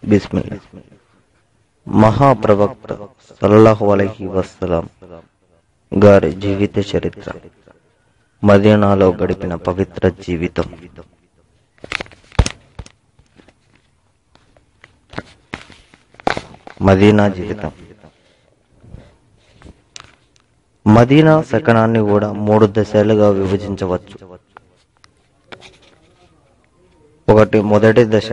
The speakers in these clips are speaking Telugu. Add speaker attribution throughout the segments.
Speaker 1: బిస్మిల్లా మహాప్రవక్త సల్లల్లాహు అలైహి వసల్లం గారి జీవిత చరిత్ర మదీనాలో గడిపిన పవిత్ర జీవితం మదీనా జీవితం మదీనా శకనాన్ని కూడా మూడు దశలుగా విభజించవచ్చు ఒకటి మొదటి దశ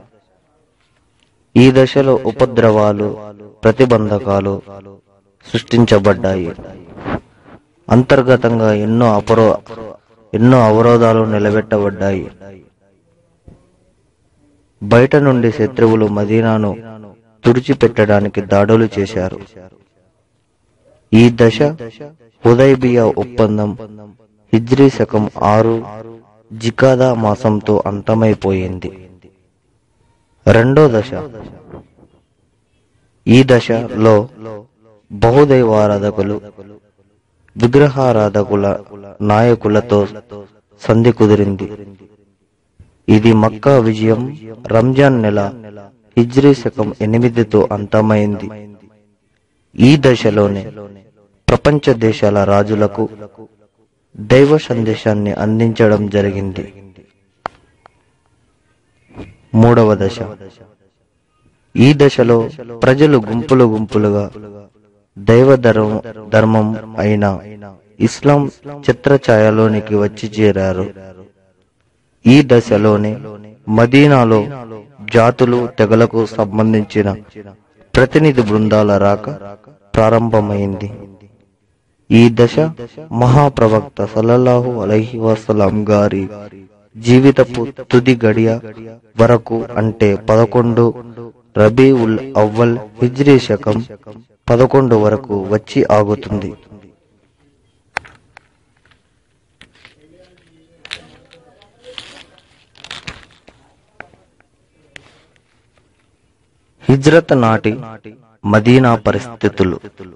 Speaker 1: ఈ దశలో ఉపద్రవాలు ప్రతిబంధకాలు సృష్టించబడ్డాయి అంతర్గతంగా ఎన్నో అపరో ఎన్నో అవరోధాలు నిలబెట్టబడ్డాయి బయట నుండి శత్రువులు మదీనాను తుడిచిపెట్టడానికి దాడులు చేశారు ఈ దశ హుదైబియా ఒప్పందం హిజ్రీ శకం ఆరు జికాదా మాసంతో అంతమైపోయింది రెండో దశ ఈ దశలో బహుదైవారాధకులు విగ్రహారాధకుల నాయకులతో సంధి కుదిరింది ఇది మక్కా విజయం రంజాన్ నెల హిజ్రీ శకం ఎనిమిదితో అంతమైంది ఈ దశలోనే ప్రపంచ దేశాల రాజులకు దైవ సందేశాన్ని అందించడం జరిగింది మూడవ దశ ఈ దశలో ప్రజలు గుంపులు గుంపులుగా దైవ ధర్మం ధర్మం అయిన ఇస్లాం చిత్రఛాయలోనికి వచ్చి చేరారు ఈ దశలోనే మదీనాలో జాతులు తెగలకు సంబంధించిన ప్రతినిధి బృందాల రాక ప్రారంభమైంది ఈ దశ మహాప్రవక్త సల్లల్లాహు అలైహి వసలాం గారి జీవితపు తుది గడియ వరకు అంటే పదకొండు రబీ ఉల్ అవ్వల్ హిజ్రీ శకం పదకొండు వరకు వచ్చి ఆగుతుంది హిజ్రత్ నాటి మదీనా పరిస్థితులు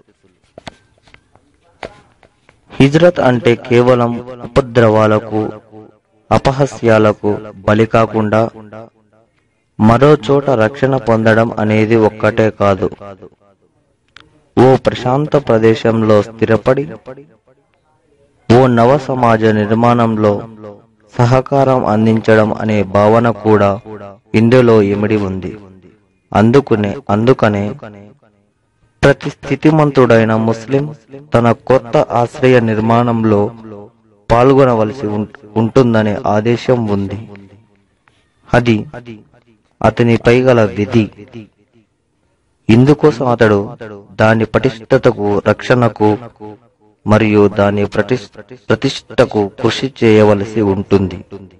Speaker 1: హిజ్రత్ అంటే కేవలం ఉపద్రవాలకు అపహస్యాలకు బలి కాకుండా మరో చోట రక్షణ పొందడం అనేది ఒక్కటే కాదు ఓ ప్రశాంత ప్రదేశంలో స్థిరపడి ఓ నవ సమాజ నిర్మాణంలో సహకారం అందించడం అనే భావన కూడా ఇందులో ఇమిడి ఉంది అందుకునే అందుకనే ప్రతి స్థితిమంతుడైన ముస్లిం తన కొత్త ఆశ్రయ నిర్మాణంలో పాల్గొనవలసి ఉం- ఉంటుందనే ఆదేశం ఉంది అది అతనిపై గల విధి ఇందుకోసం అతడు దాని పటిష్టతకు రక్షణకు మరియు దాని ప్రతిష్- ప్రతిష్టకు కృషి చేయవలసి ఉంటుంది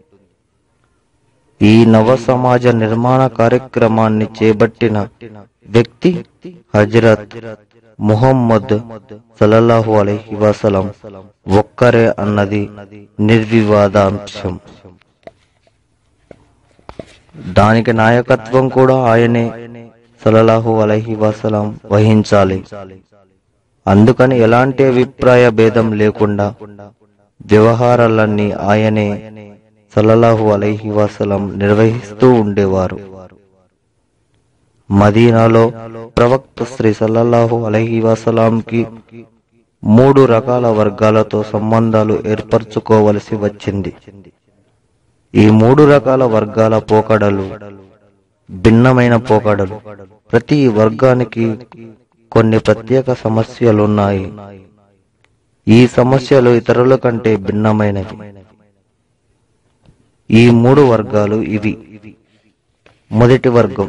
Speaker 1: ఈ నవ సమాజ నిర్మాణ కార్యక్రమాన్ని చేపట్టిన వ్యక్తి హజరత్ ముహమ్మద్ సల్లల్లాహు అలైహి వసలం ఒక్కరే అన్నది నిర్వివాదాంశం దానికి నాయకత్వం కూడా ఆయనే సల్లల్లాహు అలైహి వసలం వహించాలి అందుకని ఎలాంటి అభిప్రాయ భేదం లేకుండా వ్యవహారాలన్నీ ఆయనే సల్లల్లాహు అలైహి వసలం నిర్వహిస్తూ ఉండేవారు మదీనాలో ప్రవక్త శ్రీ సల్లల్లాహు అలైహి వసలాంకి మూడు రకాల వర్గాలతో సంబంధాలు ఏర్పరచుకోవలసి వచ్చింది ఈ మూడు రకాల వర్గాల పోకడలు భిన్నమైన పోకడలు ప్రతి వర్గానికి కొన్ని ప్రత్యేక సమస్యలున్నాయి ఈ సమస్యలు ఇతరుల కంటే భిన్నమైనవి ఈ మూడు వర్గాలు ఇవి మొదటి వర్గం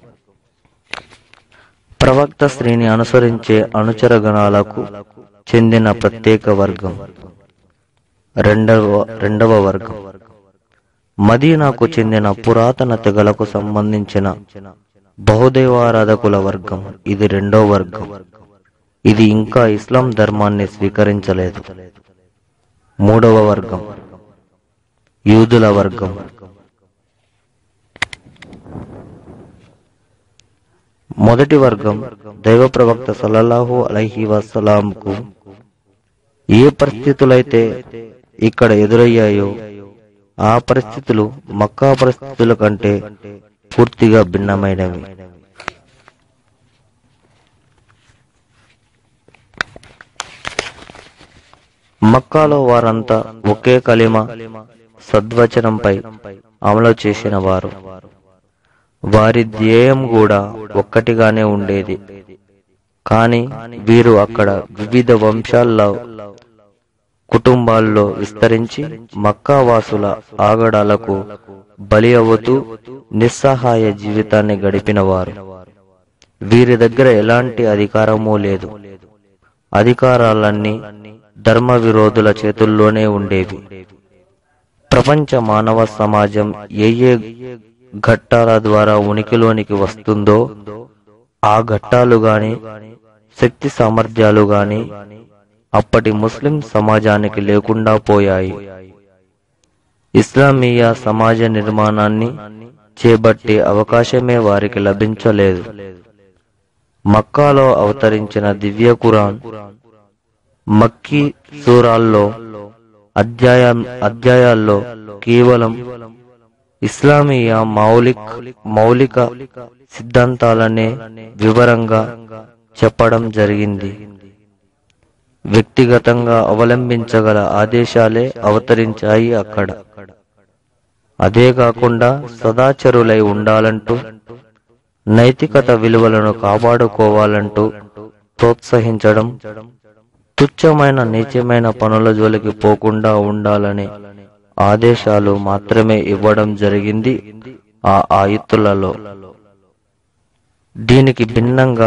Speaker 1: ప్రవక్త శ్రీని అనుసరించే అనుచర గణాలకు చెందిన ప్రత్యేక వర్గం రెండవ రెండవ వర్గం మదీనాకు చెందిన పురాతన తెగలకు సంబంధించిన బహుదైవారాధకుల వర్గం ఇది రెండో వర్గం ఇది ఇంకా ఇస్లాం ధర్మాన్ని స్వీకరించలేదు మూడవ వర్గం యూదుల వర్గం మొదటి వర్గం దైవ ప్రవక్త సల్లల్లాహు అలైహి వసలాంకు ఏ పరిస్థితులైతే ఇక్కడ ఎదురయ్యాయో ఆ పరిస్థితులు మక్కా పరిస్థితుల కంటే పూర్తిగా భిన్నమైనవి మక్కాలో వారంతా ఒకే కలిమ సద్వచనంపై అమలు చేసిన వారు వారి ధ్యేయం కూడా ఒక్కటిగానే ఉండేది కానీ వీరు అక్కడ వివిధ వంశాల్లో కుటుంబాల్లో విస్తరించి మక్కా వాసుల ఆగడాలకు బలి అవుతూ నిస్సహాయ జీవితాన్ని గడిపిన వారు వీరి దగ్గర ఎలాంటి అధికారమూ లేదు అధికారాలన్నీ ధర్మ విరోధుల చేతుల్లోనే ఉండేవి ప్రపంచ మానవ సమాజం ఏ ఏ ఘట్టాల ద్వారా ఉనికిలోనికి వస్తుందో ఆ ఘట్టాలు గాని శక్తి సామర్థ్యాలు గాని అప్పటి ముస్లిం సమాజానికి లేకుండా పోయాయి ఇస్లామీయ సమాజ నిర్మాణాన్ని చేపట్టే అవకాశమే వారికి లభించలేదు మక్కాలో అవతరించిన దివ్య ఖురాన్ మక్కీ సూరాల్లో అధ్యాయం అధ్యాయాల్లో కేవలం ఇస్లామీయ మౌలిక్ మౌలిక సిద్ధాంతాలనే వివరంగా చెప్పడం జరిగింది వ్యక్తిగతంగా అవలంబించగల ఆదేశాలే అవతరించాయి అక్కడ అదే కాకుండా సదాచరులై ఉండాలంటూ నైతికత విలువలను కాపాడుకోవాలంటూ ప్రోత్సహించడం తుచ్చమైన నీచమైన పనుల జోలికి పోకుండా ఉండాలని ఆదేశాలు మాత్రమే ఇవ్వడం జరిగింది ఆ ఆయుత్తులలో దీనికి భిన్నంగా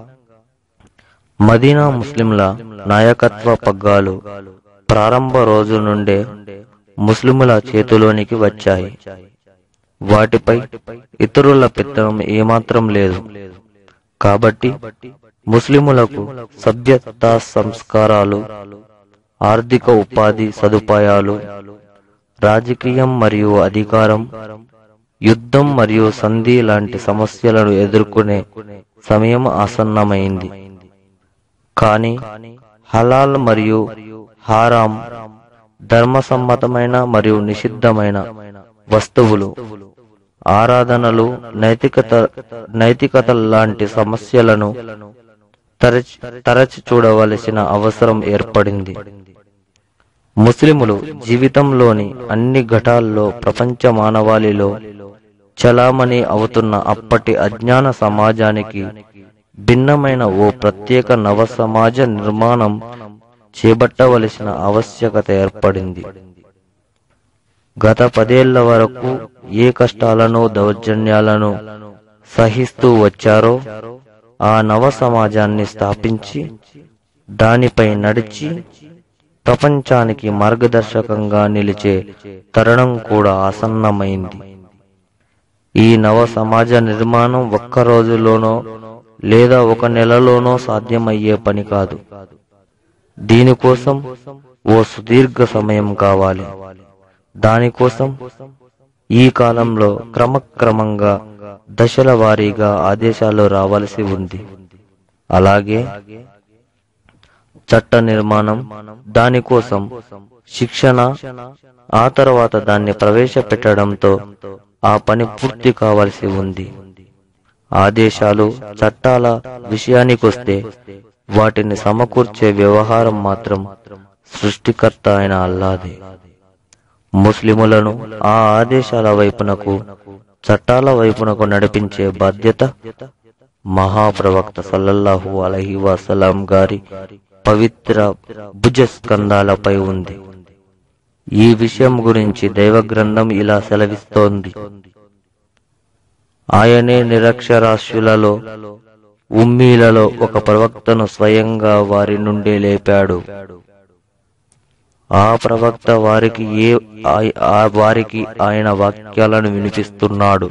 Speaker 1: మదీనా ముస్లింల నాయకత్వ పగ్గాలు ప్రారంభ రోజు నుండే ముస్లిముల చేతిలోనికి వచ్చాయి వాటిపై ఇతరుల పెత్తనం ఏమాత్రం లేదు కాబట్టి ముస్లిములకు సభ్యతా సంస్కారాలు ఆర్థిక ఉపాధి సదుపాయాలు రాజకీయం మరియు అధికారం యుద్ధం మరియు సంధి లాంటి సమస్యలను ఎదుర్కొనే సమయం ఆసన్నమైంది కానీ హలాల్ మరియు హారాం ధర్మసమ్మతమైన మరియు నిషిద్ధమైన వస్తువులు ఆరాధనలు నైతికత నైతికత లాంటి సమస్యలను తరచి తరచి చూడవలసిన అవసరం ఏర్పడింది ముస్లిములు జీవితంలోని అన్ని ఘటాల్లో ప్రపంచ మానవాళిలో చలామణి అవుతున్న అప్పటి అజ్ఞాన సమాజానికి భిన్నమైన ఓ ప్రత్యేక నవ సమాజ నిర్మాణం చేపట్టవలసిన ఆవశ్యకత ఏర్పడింది గత పదేళ్ల వరకు ఏ కష్టాలను దౌర్జన్యాలను సహిస్తూ వచ్చారో ఆ నవ సమాజాన్ని స్థాపించి దానిపై నడిచి ప్రపంచానికి మార్గదర్శకంగా నిలిచే తరుణం కూడా ఆసన్నమైంది ఈ నవ సమాజ నిర్మాణం ఒక్క రోజులోనో లేదా ఒక నెలలోనో సాధ్యమయ్యే పని కాదు దీనికోసం ఓ సుదీర్ఘ సమయం కావాలి దానికోసం ఈ కాలంలో క్రమక్రమంగా దశల వారీగా ఆదేశాలు రావాల్సి ఉంది అలాగే చట్ట నిర్మాణం దానికోసం శిక్షణ ఆ తర్వాత దాన్ని ప్రవేశపెట్టడంతో ఆ పని పూర్తి కావాల్సి ఉంది ఆదేశాలు చట్టాల విషయానికొస్తే వాటిని సమకూర్చే వ్యవహారం మాత్రం సృష్టికర్త అయిన అల్లాదే ముస్లిములను ఆ ఆదేశాల వైపునకు చట్టాల వైపునకు నడిపించే బాధ్యత మహాప్రవక్త సల్లల్లాహు అలహి వసలాం గారి పవిత్ర భుజ స్కందాలపై ఉంది ఈ విషయం గురించి దైవ గ్రంథం ఇలా సెలవిస్తోంది ఆయనే నిరక్షరాస్యులలో ఉమ్మీలలో ఒక ప్రవక్తను స్వయంగా వారి నుండి లేపాడు ఆ ప్రవక్త వారికి ఏ ఆయ- ఆ వారికి ఆయన వాక్యాలను వినిపిస్తున్నాడు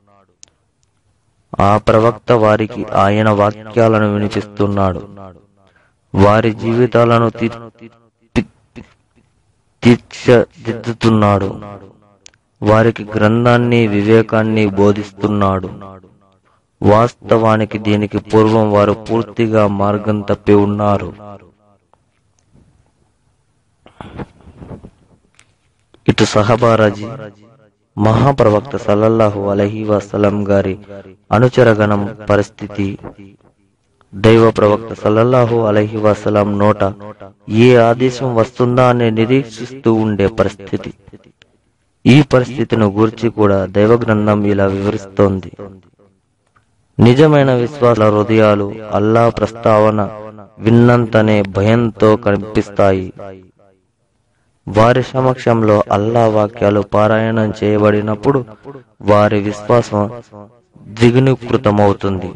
Speaker 1: ఆ ప్రవక్త వారికి ఆయన వాక్యాలను వినిపిస్తున్నాడు వారి జీవితాలను తీ- తీ- తీర్చిదిద్దుతున్నాడు వారికి గ్రంథాన్ని వివేకాన్ని బోధిస్తున్నాడు వాస్తవానికి దీనికి పూర్వం వారు పూర్తిగా మార్గం తప్పి ఉన్నారు ఇటు సహబారాజీ మహాప్రవక్త సల్లల్లాహు అలహి వసలం గారి అనుచరగణం పరిస్థితి దైవ ప్రవక్త సల్లల్లాహు అలహి వసలం నోట ఏ ఆదేశం వస్తుందా అని నిరీక్షిస్తూ ఉండే పరిస్థితి ఈ పరిస్థితిని గూర్చి కూడా దైవ గ్రంథం ఇలా వివరిస్తోంది నిజమైన విశ్వాస హృదయాలు అల్లా ప్రస్తావన విన్నంతనే భయంతో కనిపిస్తాయి వారి సమక్షంలో అల్లా వాక్యాలు పారాయణం చేయబడినప్పుడు వారి విశ్వాసం ద్విగుణీకృతమవుతుంది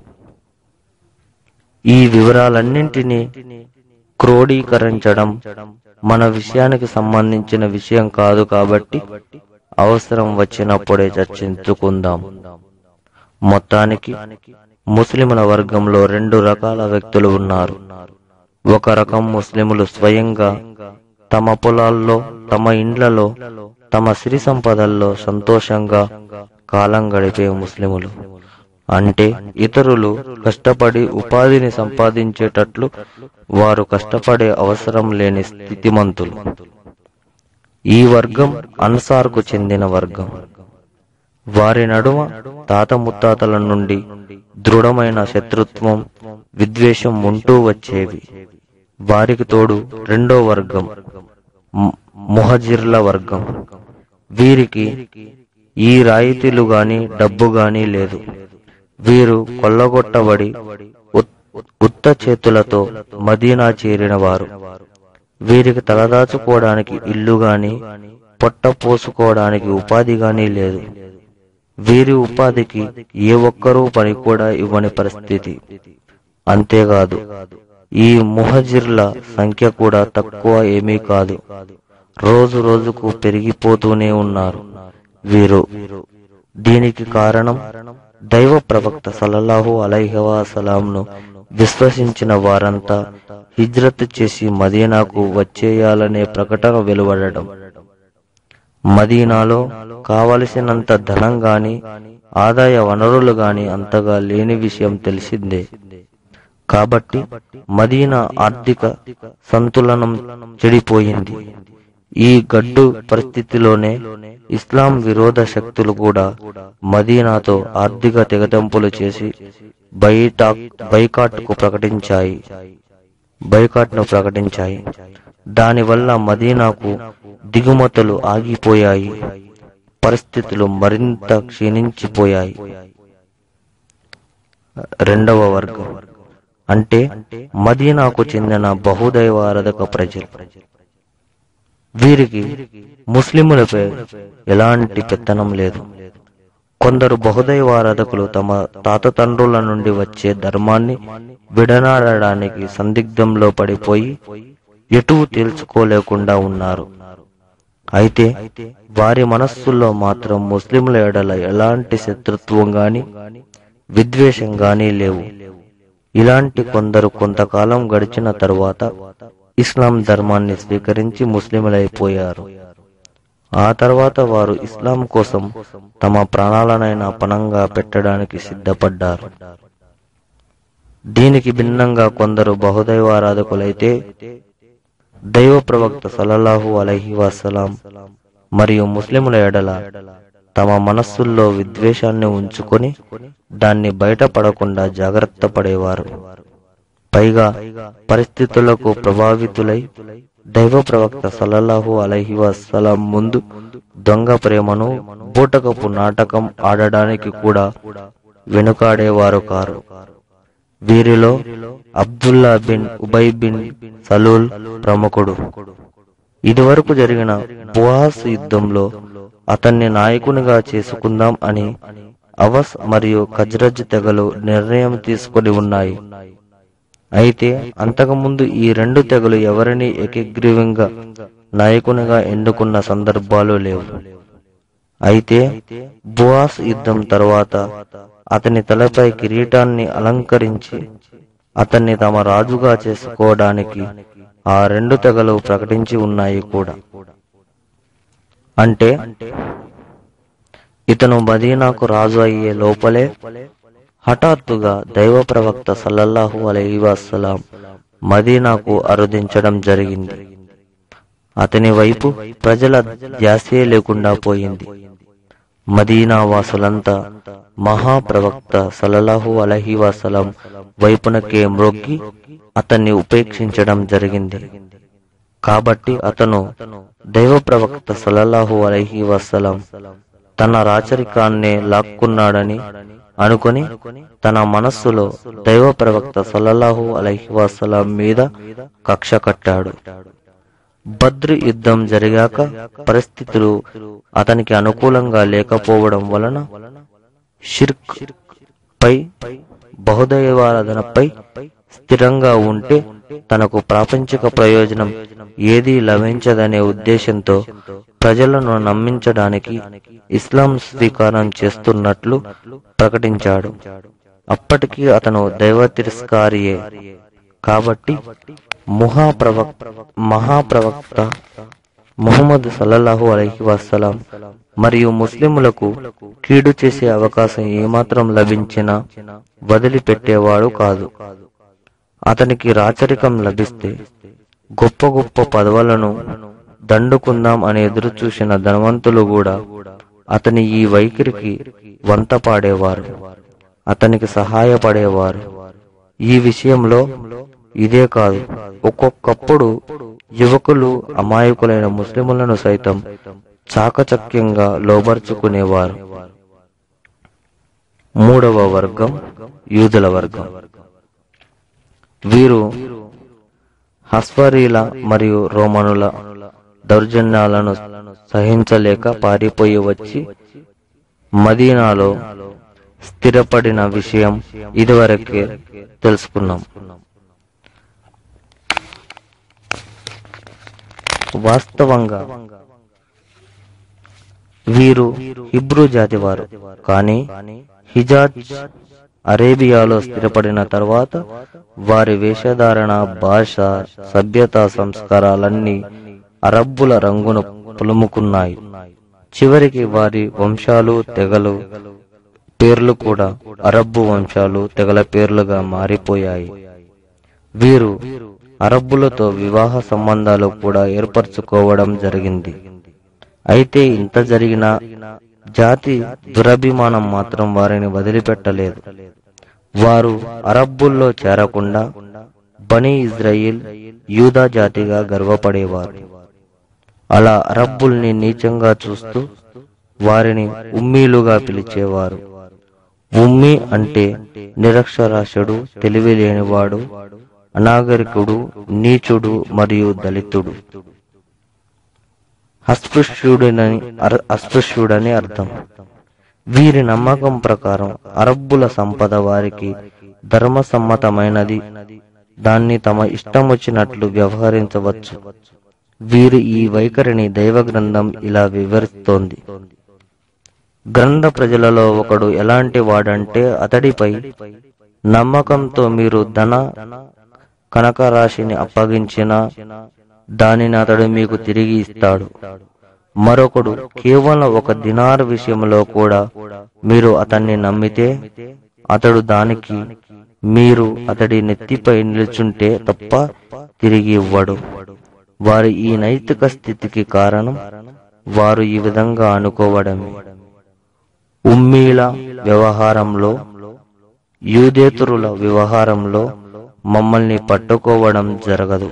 Speaker 1: ఈ వివరాలన్నింటినీ క్రోడీకరించడం మన విషయానికి సంబంధించిన విషయం కాదు కాబట్టి అవసరం వచ్చినప్పుడే చర్చించుకుందాం మొత్తానికి ముస్లిముల వర్గంలో రెండు రకాల వ్యక్తులు ఉన్నారు ఒక రకం ముస్లిములు స్వయంగా తమ పొలాల్లో తమ ఇండ్లలో తమ సిరి సంపదల్లో సంతోషంగా కాలం గడిపే ముస్లిములు అంటే ఇతరులు కష్టపడి ఉపాధిని సంపాదించేటట్లు వారు కష్టపడే అవసరం లేని స్థితిమంతులు ఈ వర్గం అన్సార్కు చెందిన వర్గం వారి నడుమ తాత ముత్తాతల నుండి దృఢమైన శత్రుత్వం విద్వేషం ఉంటూ వచ్చేవి వారికి తోడు రెండో వర్గం ము- ముహజిర్ల వర్గం వీరికి ఈ రాయితీలు గాని డబ్బు గాని లేదు వీరు కొల్లగొట్టబడి ఉత్- ఉత్త చేతులతో మదీనా చేరిన వారు వీరికి తలదాచుకోవడానికి ఇల్లు గాని పొట్ట పోసుకోవడానికి ఉపాధి గాని లేదు వీరి ఉపాధికి ఏ ఒక్కరూ పని కూడా ఇవ్వని పరిస్థితి అంతేకాదు ఈ ముహజిర్ల సంఖ్య కూడా తక్కువ ఏమీ కాదు రోజు రోజుకు పెరిగిపోతూనే ఉన్నారు వీరు దీనికి కారణం దైవ ప్రవక్త సల్లల్లాహు అలైహి వసలాంను విశ్వసించిన వారంతా హిజ్రత్ చేసి మదీనాకు వచ్చేయాలనే ప్రకటన వెలువడడం మదీనాలో కావలసినంత ధనం గాని ఆదాయ వనరులు గాని అంతగా లేని విషయం తెలిసిందే కాబట్టి మదీనా ఆర్థిక సంతులనం చెడిపోయింది ఈ గడ్డు పరిస్థితిలోనే ఇస్లాం విరోధ శక్తులు కూడా మదీనాతో ఆర్థిక తెగతెంపులు చేసి బైటా బైకాట్కు ప్రకటించాయి బైకాట్ను ప్రకటించాయి దానివల్ల మదీనాకు దిగుమతులు ఆగిపోయాయి పరిస్థితులు మరింత క్షీణించిపోయాయి రెండవ వర్గం అంటే మదీనాకు చెందిన బహుదైవారాధక ప్రజలు వీరికి ముస్లిములపై ఎలాంటి పెత్తనం లేదు కొందరు బహుదైవారాధకులు తమ తాత తండ్రుల నుండి వచ్చే ధర్మాన్ని విడనాడడానికి సందిగ్ధంలో పడిపోయి ఎటూ తేల్చుకోలేకుండా ఉన్నారు అయితే వారి మనస్సుల్లో మాత్రం ముస్లింల ఎడల ఎలాంటి శత్రుత్వం గాని విద్వేషం గాని లేవు ఇలాంటి కొందరు కొంతకాలం గడిచిన తరువాత ఇస్లాం ధర్మాన్ని స్వీకరించి ముస్లింలైపోయారు ఆ తర్వాత వారు ఇస్లాం కోసం తమ ప్రాణాలనైనా పణంగా పెట్టడానికి సిద్ధపడ్డారు దీనికి భిన్నంగా కొందరు బహుదైవారాధకులైతే దైవ ప్రవక్త సల్లల్లాహు అలైహి వసలాం మరియు ముస్లిముల ఎడల తమ మనస్సుల్లో విద్వేషాన్ని ఉంచుకొని దాన్ని బయటపడకుండా జాగ్రత్త పడేవారు పైగా పరిస్థితులకు ప్రభావితులై దైవ ప్రవక్త సల్లల్లాహు అలైహి వసలాం ముందు దొంగ ప్రేమను బూటకపు నాటకం ఆడడానికి కూడా వెనుకాడేవారు కారు వీరిలో Abdullah bin Ubayy bin Salul ప్రముఖుడు ఇదివరకు జరిగిన బుహాస్ యుద్ధంలో అతన్ని నాయకునిగా చేసుకుందాం అని అవస్ మరియు ఖజ్రజ్ తెగలు నిర్ణయం తీసుకొని ఉన్నాయి అయితే అంతకుముందు ఈ రెండు తెగలు ఎవరిని ఏకగ్రీవంగా నాయకునిగా ఎన్నుకున్న సందర్భాలు లేవు అయితే బువాస్ యుద్ధం తర్వాత అతని తలపై కిరీటాన్ని అలంకరించి అతన్ని తమ రాజుగా చేసుకోవడానికి ఆ రెండు తెగలు ప్రకటించి ఉన్నాయి కూడా అంటే ఇతను మదీనాకు రాజు అయ్యే లోపలే హఠాత్తుగా దైవ ప్రవక్త సల్లల్లాహు అలైహి వసలాం మదీనాకు అరుదించడం జరిగింది అతని వైపు ప్రజల ధ్యాసే లేకుండా పోయింది మదీనా వాసులంతా మహాప్రవక్త సల్లల్లాహు అలహి వసలం వైపునకే మ్రొగ్గి అతన్ని ఉపేక్షించడం జరిగింది కాబట్టి అతను దైవ ప్రవక్త సల్లల్లాహు అలహి వసలం తన రాచరికాన్నే లాక్కున్నాడని అనుకొని తన మనస్సులో దైవ ప్రవక్త సల్లల్లాహు అలహి వసలం మీద కక్ష కట్టాడు బద్ర్ యుద్ధం జరిగాక పరిస్థితులు అతనికి అనుకూలంగా లేకపోవడం వలన షిర్క్ పై బహుదైవారాధనపై స్థిరంగా ఉంటే తనకు ప్రాపంచిక ప్రయోజనం ఏదీ లభించదనే ఉద్దేశంతో ప్రజలను నమ్మించడానికి ఇస్లాం స్వీకారం చేస్తున్నట్లు ప్రకటించాడు అప్పటికి అతను దైవ తిరస్కారియే కాబట్టి మహాప్రవక్ మహాప్రవక్త ముహమ్మద్ సల్లల్లాహు అలైహి వసలాం మరియు ముస్లిములకు కీడు చేసే అవకాశం ఏమాత్రం లభించినా వదిలిపెట్టేవాడు కాదు అతనికి రాచరికం లభిస్తే గొప్ప గొప్ప పదవులను దండుకుందాం అని ఎదురు చూసిన ధనవంతులు కూడా అతని ఈ వైఖరికి వంత పాడేవారు అతనికి సహాయపడేవారు ఈ విషయంలో ఇదే కాదు ఒక్కొక్కప్పుడు యువకులు అమాయకులైన ముస్లిములను సైతం చాకచక్యంగా లోబర్చుకునేవారు మూడవ వర్గం యూదుల వర్గం వీరు హస్వరీల మరియు రోమనుల దౌర్జన్యాలను సహించలేక పారిపోయి వచ్చి మదీనాలో స్థిరపడిన విషయం ఇదివరకే తెలుసుకున్నాం వాస్తవంగా వీరు హిబ్రూ జాతి వారు కానీ హిజాజ్ అరేబియాలో స్థిరపడిన తర్వాత వారి వేషధారణ భాష సభ్యత సంస్కారాలన్నీ అరబ్బుల రంగును పులుముకున్నాయి చివరికి వారి వంశాలు తెగలు పేర్లు కూడా అరబ్బు వంశాలు తెగల పేర్లుగా మారిపోయాయి వీరు అరబ్బులతో వివాహ సంబంధాలు కూడా ఏర్పరచుకోవడం జరిగింది అయితే ఇంత జరిగినా జాతి దురభిమానం మాత్రం వారిని వదిలిపెట్టలేదు వారు అరబ్బుల్లో చేరకుండా బనీ ఇజ్రాయిల్ యూదా జాతిగా గర్వపడేవారు అలా అరబ్బుల్ని నీచంగా చూస్తూ వారిని ఉమ్మీలుగా పిలిచేవారు ఉమ్మి అంటే నిరక్షరాస్యుడు తెలివి లేనివాడు అనాగరికుడు నీచుడు మరియు దళితుడు అస్పృశ్యుడని అర- అస్పృశ్యుడని అర్థం వీరి నమ్మకం ప్రకారం అరబ్బుల సంపద వారికి ధర్మసమ్మతమైనది దాన్ని తమ ఇష్టం వచ్చినట్లు వ్యవహరించవచ్చు వీరి ఈ వైఖరిని దైవ గ్రంథం ఇలా వివరిస్తోంది గ్రంథ ప్రజలలో ఒకడు ఎలాంటి వాడంటే అతడిపై నమ్మకంతో మీరు ధన కనక రాశిని అప్పగించినా దానిని అతడు మీకు తిరిగి ఇస్తాడు మరొకడు కేవలం ఒక దినార్ విషయంలో కూడా మీరు అతన్ని నమ్మితే అతడు దానికి మీరు అతడి నెత్తిపై నిలుచుంటే తప్ప తిరిగి ఇవ్వడు వారి ఈ నైతిక స్థితికి కారణం వారు ఈ విధంగా అనుకోవడమే ఉమ్మీల వ్యవహారంలో యూదేతరుల వ్యవహారంలో మమ్మల్ని పట్టుకోవడం జరగదు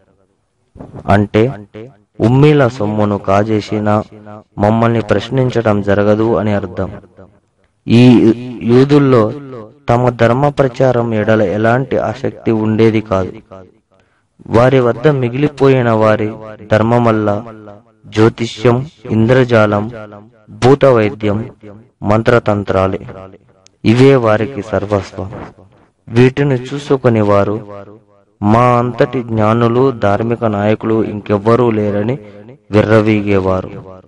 Speaker 1: అంటే ఉమ్మీల సొమ్మును కాజేసినా మమ్మల్ని ప్రశ్నించడం జరగదు అని అర్థం ఈ యూదుల్లో తమ ధర్మ ప్రచారం ఎడల ఎలాంటి ఆసక్తి ఉండేది కాదు వారి వద్ద మిగిలిపోయిన వారి ధర్మమల్ల జ్యోతిష్యం ఇంద్రజాలం భూత వైద్యం మంత్రతంత్రాలే ఇవే వారికి సర్వస్వం వీటిని చూసుకుని వారు మా అంతటి జ్ఞానులు ధార్మిక నాయకులు ఇంకెవ్వరూ లేరని విర్రవీగేవారు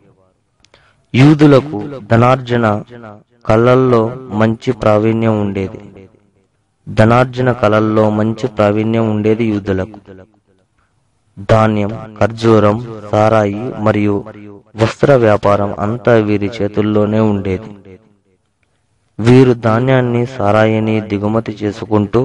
Speaker 1: యూదులకు ధనార్జన కళల్లో మంచి ప్రావీణ్యం ఉండేది ధనార్జన కళల్లో మంచి ప్రావీణ్యం ఉండేది యూదులకు ధాన్యం ఖర్జూరం సారాయి మరియు వస్త్ర వ్యాపారం అంతా వీరి చేతుల్లోనే ఉండేది వీరు ధాన్యాన్ని సారాయిని దిగుమతి చేసుకుంటూ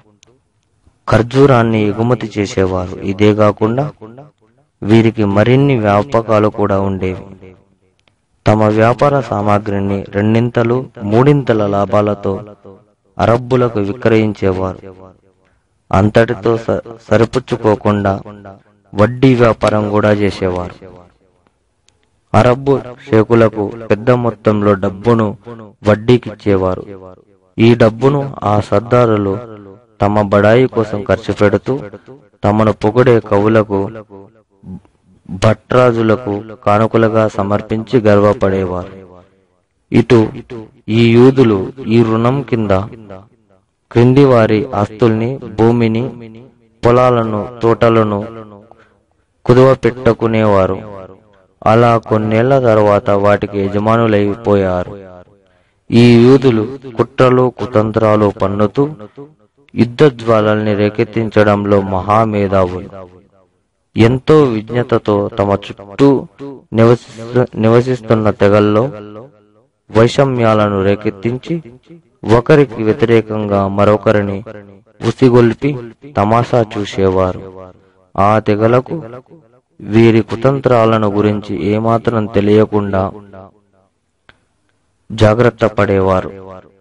Speaker 1: ఖర్జూరాన్ని ఎగుమతి చేసేవారు ఇదే కాకుండా వీరికి మరిన్ని వ్యాపకాలు కూడా ఉండేవి తమ వ్యాపార సామాగ్రిని రెండింతలు మూడింతల లాభాలతో అరబ్బులకు విక్రయించేవారు అంతటితో స- సరిపుచ్చుకోకుండా వడ్డీ వ్యాపారం కూడా చేసేవారు అరబ్బు షేకులకు పెద్ద మొత్తంలో డబ్బును వడ్డీకిచ్చేవారు ఈ డబ్బును ఆ సర్దారులు తమ బడాయి కోసం ఖర్చు పెడుతూ తమను పొగిడే కవులకు భట్రాజులకు కానుకలుగా సమర్పించి గర్వపడేవారు ఇటు ఈ యూదులు ఈ రుణం కింద క్రింది వారి ఆస్తుల్ని భూమిని పొలాలను తోటలను కుదువ పెట్టుకునేవారు అలా కొన్నేళ్ల తర్వాత వాటికి యజమానులైపోయారు ఈ యూదులు కుట్రలు కుతంత్రాలు పన్నుతూ యుద్ధ జ్వాలల్ని రేకెత్తించడంలో మహామేధావులు ఎంతో విజ్ఞతతో తమ చుట్టూ నివసిస్తు నివసిస్తున్న తెగల్లో వైషమ్యాలను రేకెత్తించి ఒకరికి వ్యతిరేకంగా మరొకరిని ఉసిగొల్పి తమాషా చూసేవారు ఆ తెగలకు వీరి కుతంత్రాలను గురించి ఏమాత్రం తెలియకుండా జాగ్రత్త పడేవారు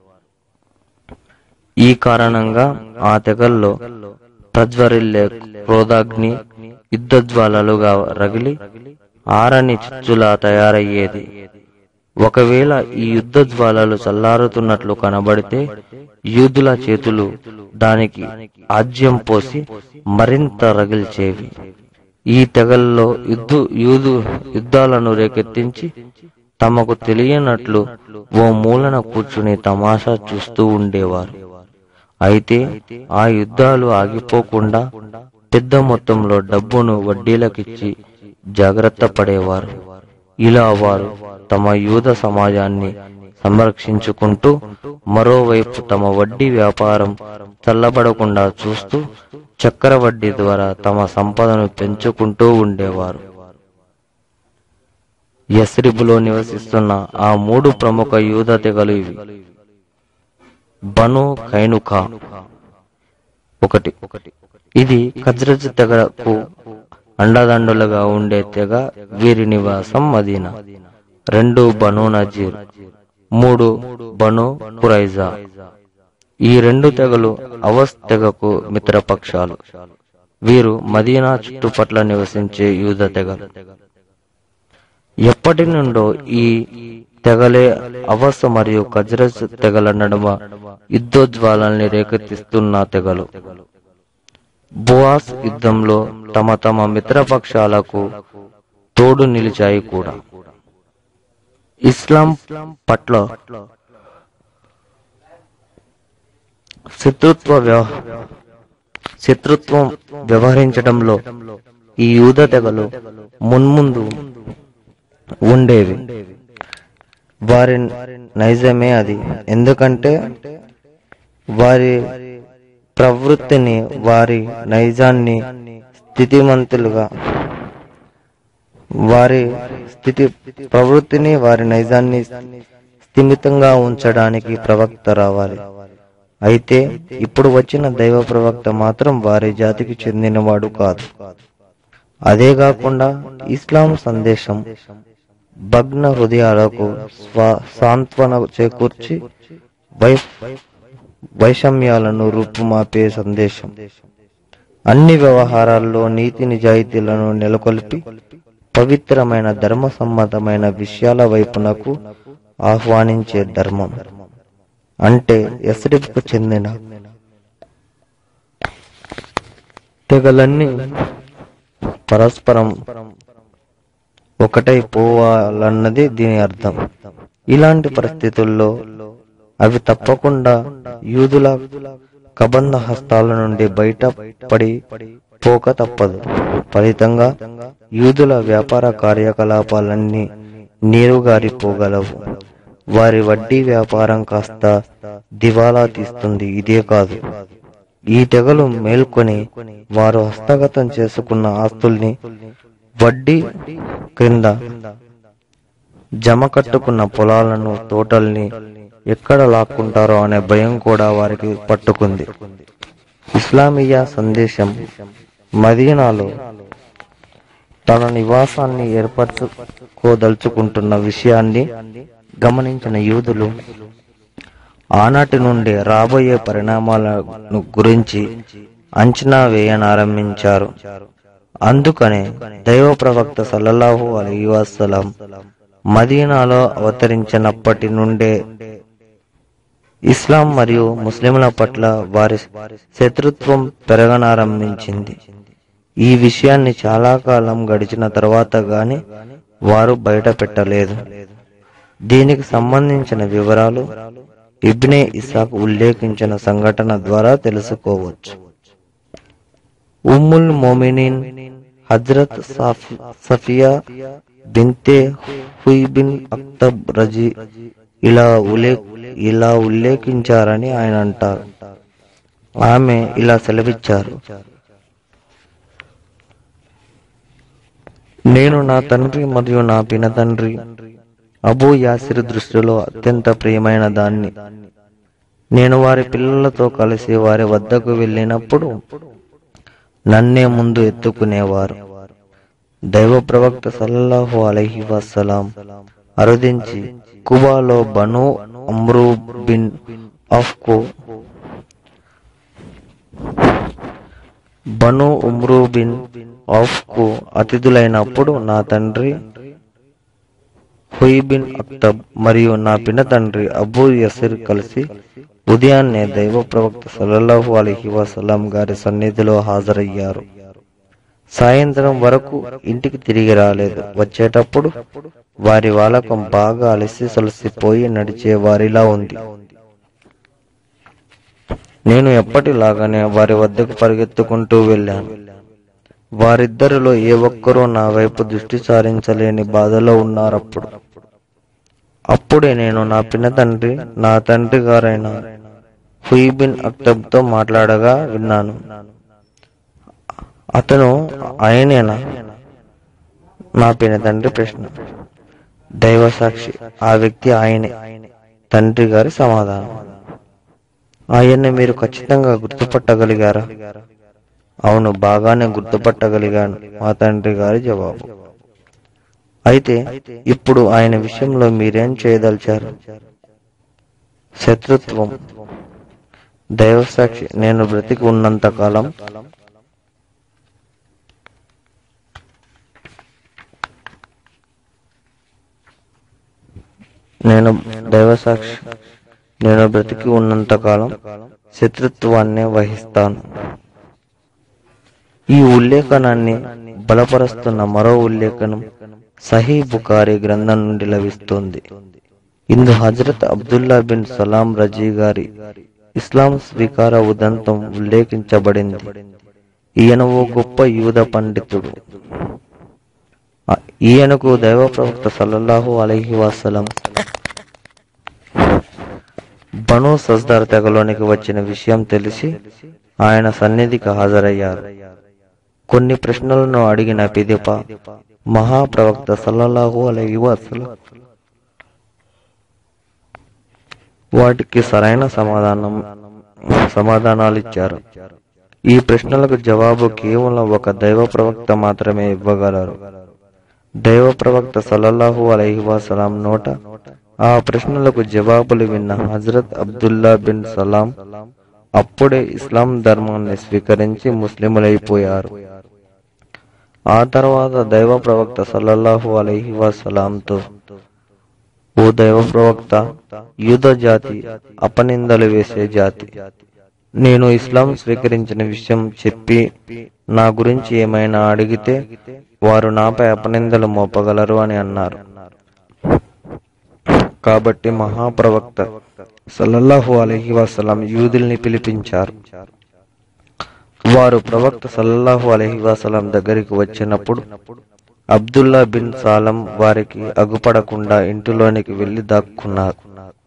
Speaker 1: ఈ కారణంగా ఆ తెగల్లో ప్రజ్వరిల్లే క్రోధాగ్ని యుద్ధజ్వాలలుగా రగిలి ఆరని చిచ్చులా తయారయ్యేది ఒకవేళ ఈ యుద్ధ జ్వాలలు చల్లారుతున్నట్లు కనబడితే యూదుల చేతులు దానికి ఆజ్యం పోసి మరింత రగిల్చేవి ఈ తెగల్లో యుద్ధు యూదు యుద్ధాలను రేకెత్తించి తమకు తెలియనట్లు ఓ మూలన కూర్చుని తమాషా చూస్తూ ఉండేవారు అయితే ఆ యుద్ధాలు ఆగిపోకుండా పెద్ద మొత్తంలో డబ్బును వడ్డీలకిచ్చి జాగ్రత్త పడేవారు ఇలా వారు తమ యూద సమాజాన్ని సంరక్షించుకుంటూ మరోవైపు తమ వడ్డీ వ్యాపారం చల్లబడకుండా చూస్తూ చక్ర వడ్డీ ద్వారా తమ సంపదను పెంచుకుంటూ ఉండేవారు యస్రిబులో నివసిస్తున్న ఆ మూడు ప్రముఖ యూద తెగలు ఇవి బను కైనుకా ఒకటి ఇది ఖజ్రజ్ తెగకు అండదండులుగా ఉండే తెగ వీరి నివాసం మదీనా రెండు బను నజీర్ మూడు బను కురైజా ఈ రెండు తెగలు అవస్ తెగకు మిత్రపక్షాలు వీరు మదీనా చుట్టుపట్ల నివసించే యూద తెగలు ఎప్పటి నుండో ఈ తెగలే అవస్ మరియు ఖజ్రజ్ తెగల నడుమ యుద్ధోజ్వాలల్ని రేకెత్తిస్తున్న తెగలు బువాస్ యుద్ధంలో తమ తమ మిత్రపక్షాలకు తోడు నిలిచాయి కూడా ఇస్లాం పట్ల శత్రుత్వ వ్యవ- శత్రుత్వం వ్యవహరించడంలో ఈ యూద తెగలు మున్ముందు ఉండేవి వారి నైజమే అది ఎందుకంటే వారి ప్రవృత్తిని వారి నైజాన్ని స్థితిమంతులుగా వారి స్థితి ప్రవృత్తిని వారి నైజాన్ని స్థిమితంగా ఉంచడానికి ప్రవక్త రావాలి అయితే ఇప్పుడు వచ్చిన దైవ ప్రవక్త మాత్రం వారి జాతికి చెందినవాడు కాదు అదే కాకుండా ఇస్లాం సందేశం భగ్న హృదయాలకు స్వ- సాంత్వన చేకూర్చి వై వైషమ్యాలను రూపుమాపే సందేశం అన్ని వ్యవహారాల్లో నీతి నిజాయితీలను నెలకొల్పి పవిత్రమైన ధర్మ సమ్మతమైన విషయాల వైపునకు ఆహ్వానించే ధర్మం అంటే ఎస్రిబ్కు చెందిన తెగలన్నీ పరస్పరం ఒకటై పోవాలన్నది దీని అర్థం ఇలాంటి పరిస్థితుల్లో అవి తప్పకుండా యూదుల కబంధ హస్తాల నుండి బయట పడి పోక తప్పదు ఫలితంగా యూదుల వ్యాపార కార్యకలాపాలన్నీ నీరుగారిపోగలవు వారి వడ్డీ వ్యాపారం కాస్త దివాలా తీస్తుంది ఇదే కాదు ఈ తెగలు మేల్కొని వారు హస్తగతం చేసుకున్న ఆస్తుల్ని వడ్డీ క్రింద జమ కట్టుకున్న పొలాలను తోటల్ని ఎక్కడ లాక్కుంటారో అనే భయం కూడా వారికి పట్టుకుంది ఇస్లామియా సందేశం మదీనాలో తన నివాసాన్ని ఏర్పరచుకోదలుచుకుంటున్న విషయాన్ని గమనించిన యూదులు ఆనాటి నుండి రాబోయే పరిణామాలను గురించి అంచనా వేయనారంభించారు అందుకనే దైవ ప్రవక్త సల్లల్లాహు అలీ వసలం మదీనాలో అవతరించినప్పటి నుండే ఇస్లాం మరియు ముస్లింల పట్ల వారి శత్రుత్వం పెరగనారంభించింది ఈ విషయాన్ని చాలా కాలం గడిచిన తర్వాత గాని వారు బయట పెట్టలేదు దీనికి సంబంధించిన వివరాలు ఇబ్నే ఇసాక్ ఉల్లేఖించిన సంఘటన ద్వారా తెలుసుకోవచ్చు ఉమ్ముల్ మోమినిన్ హజ్రత్ సాఫ్- Safiya bint Huyayy bin Akhtab రజీ ఇలా ఉలే ఇలా ఉల్లేఖించారని ఆయన అంటారు ఆమె ఇలా సెలవిచ్చారు నేను నా తండ్రి మరియు నా పినతండ్రి అబూ యాసిర్ దృష్టిలో అత్యంత ప్రియమైన దాన్ని నేను వారి పిల్లలతో కలిసి వారి వద్దకు వెళ్ళినప్పుడు నన్నే ముందు ఎత్తుకునేవారు దైవ ప్రవక్త సల్లల్లాహు అలైహి వసలాం అరుదించి కుబాలో బను అమ్రూ బిన్ ఆఫ్కు బను ఉమ్రూ బిన్ ఆఫ్కు అతిథులైనప్పుడు నా తండ్రి హుయ్ బిన్ అక్తబ్ మరియు నా పిన తండ్రి అబూ యసిర్ కలిసి ఉదయాన్నే దైవ ప్రవక్త సల్లల్లాహు అలైహి వసల్లం గారి సన్నిధిలో హాజరయ్యారు సాయంత్రం వరకు ఇంటికి తిరిగి రాలేదు వచ్చేటప్పుడు వారి వాలకం బాగా అలసి సొలసిపోయి నడిచే వారిలా ఉంది నేను ఎప్పటిలాగానే వారి వద్దకు పరిగెత్తుకుంటూ వెళ్ళాను వారిద్దరిలో ఏ ఒక్కరూ నా వైపు దృష్టి సారించలేని బాధలో ఉన్నారప్పుడు అప్పుడే నేను నా పిన తండ్రి నా తండ్రి గారైన హుయిబిన్ అక్తబ్తో మాట్లాడగా విన్నాను అతను ఆయనేనా నా పిన తండ్రి ప్రశ్న దైవ సాక్షి ఆ వ్యక్తి ఆయనే తండ్రి గారి సమాధానం ఆయన్ని మీరు ఖచ్చితంగా గుర్తుపట్టగలిగారా అవును బాగానే గుర్తుపట్టగలిగాను మా తండ్రి గారి జవాబు అయితే ఇప్పుడు ఆయన విషయంలో మీరేం చేయదలిచారు శత్రుత్వం దైవసాక్షి నేను బ్రతికి ఉన్నంత కాలం నేను దైవసాక్షి నేను బ్రతికి ఉన్నంత కాలం శత్రుత్వాన్ని వహిస్తాను ఈ ఉల్లేఖనాన్ని బలపరుస్తున్న మరో ఉల్లేఖనం సహీ బుకారి గ్రంథం నుండి లభిస్తుంది ఇందు హజరత్ అబ్దుల్లా బిన్ సలాం రజీ గారి ఇస్లాం స్వీకార ఉదంతం ఉల్లేఖించబడింది ఈయన ఓ గొప్ప యూద పండితుడు ఆ, ఈయనకు దైవ ప్రవక్త సల్లల్లాహు అలైహి వసలం బను సజ్దార్ తెగలోనికి వచ్చిన విషయం తెలిసి ఆయన సన్నిధికి హాజరయ్యారు కొన్ని ప్రశ్నలను అడిగిన పిదప మహాప్రవక్త సల్లల్లాహు అలైహి వసల్లం వాటికి సరైన సమాధానం సమాధానాలు ఇచ్చారు ఈ ప్రశ్నలకు జవాబు కేవలం ఒక దైవ ప్రవక్త మాత్రమే ఇవ్వగలరు దైవ ప్రవక్త సల్లల్లాహు అలైహి వసలాం నోట ఆ ప్రశ్నలకు జవాబులు విన్న హజరత్ అబ్దుల్లా బిన్ సలాం అప్పుడే ఇస్లాం ధర్మాన్ని స్వీకరించి ముస్లిములైపోయారు ఆ తర్వాత దైవ ప్రవక్త సల్లల్లాహు అలైహి వసలాంతో ఓ దైవ ప్రవక్త యూద జాతి అపనిందలు వేసే జాతి నేను ఇస్లాం స్వీకరించిన విషయం చెప్పి నా గురించి ఏమైనా అడిగితే వారు నాపై అపనిందలు మోపగలరు అని అన్నారు కాబట్టి మహాప్రవక్త సల్లల్లాహు అలైహి వసల్లం యూదుల్ని పిలిపించారు వారు ప్రవక్త సల్లల్లాహు అలైహి వసల్లం దగ్గరికి వచ్చినప్పుడు అబ్దుల్లా బిన్ సాలం వారికి అగుపడకుండా ఇంటిలోనికి వెళ్లి దాక్కున్నారు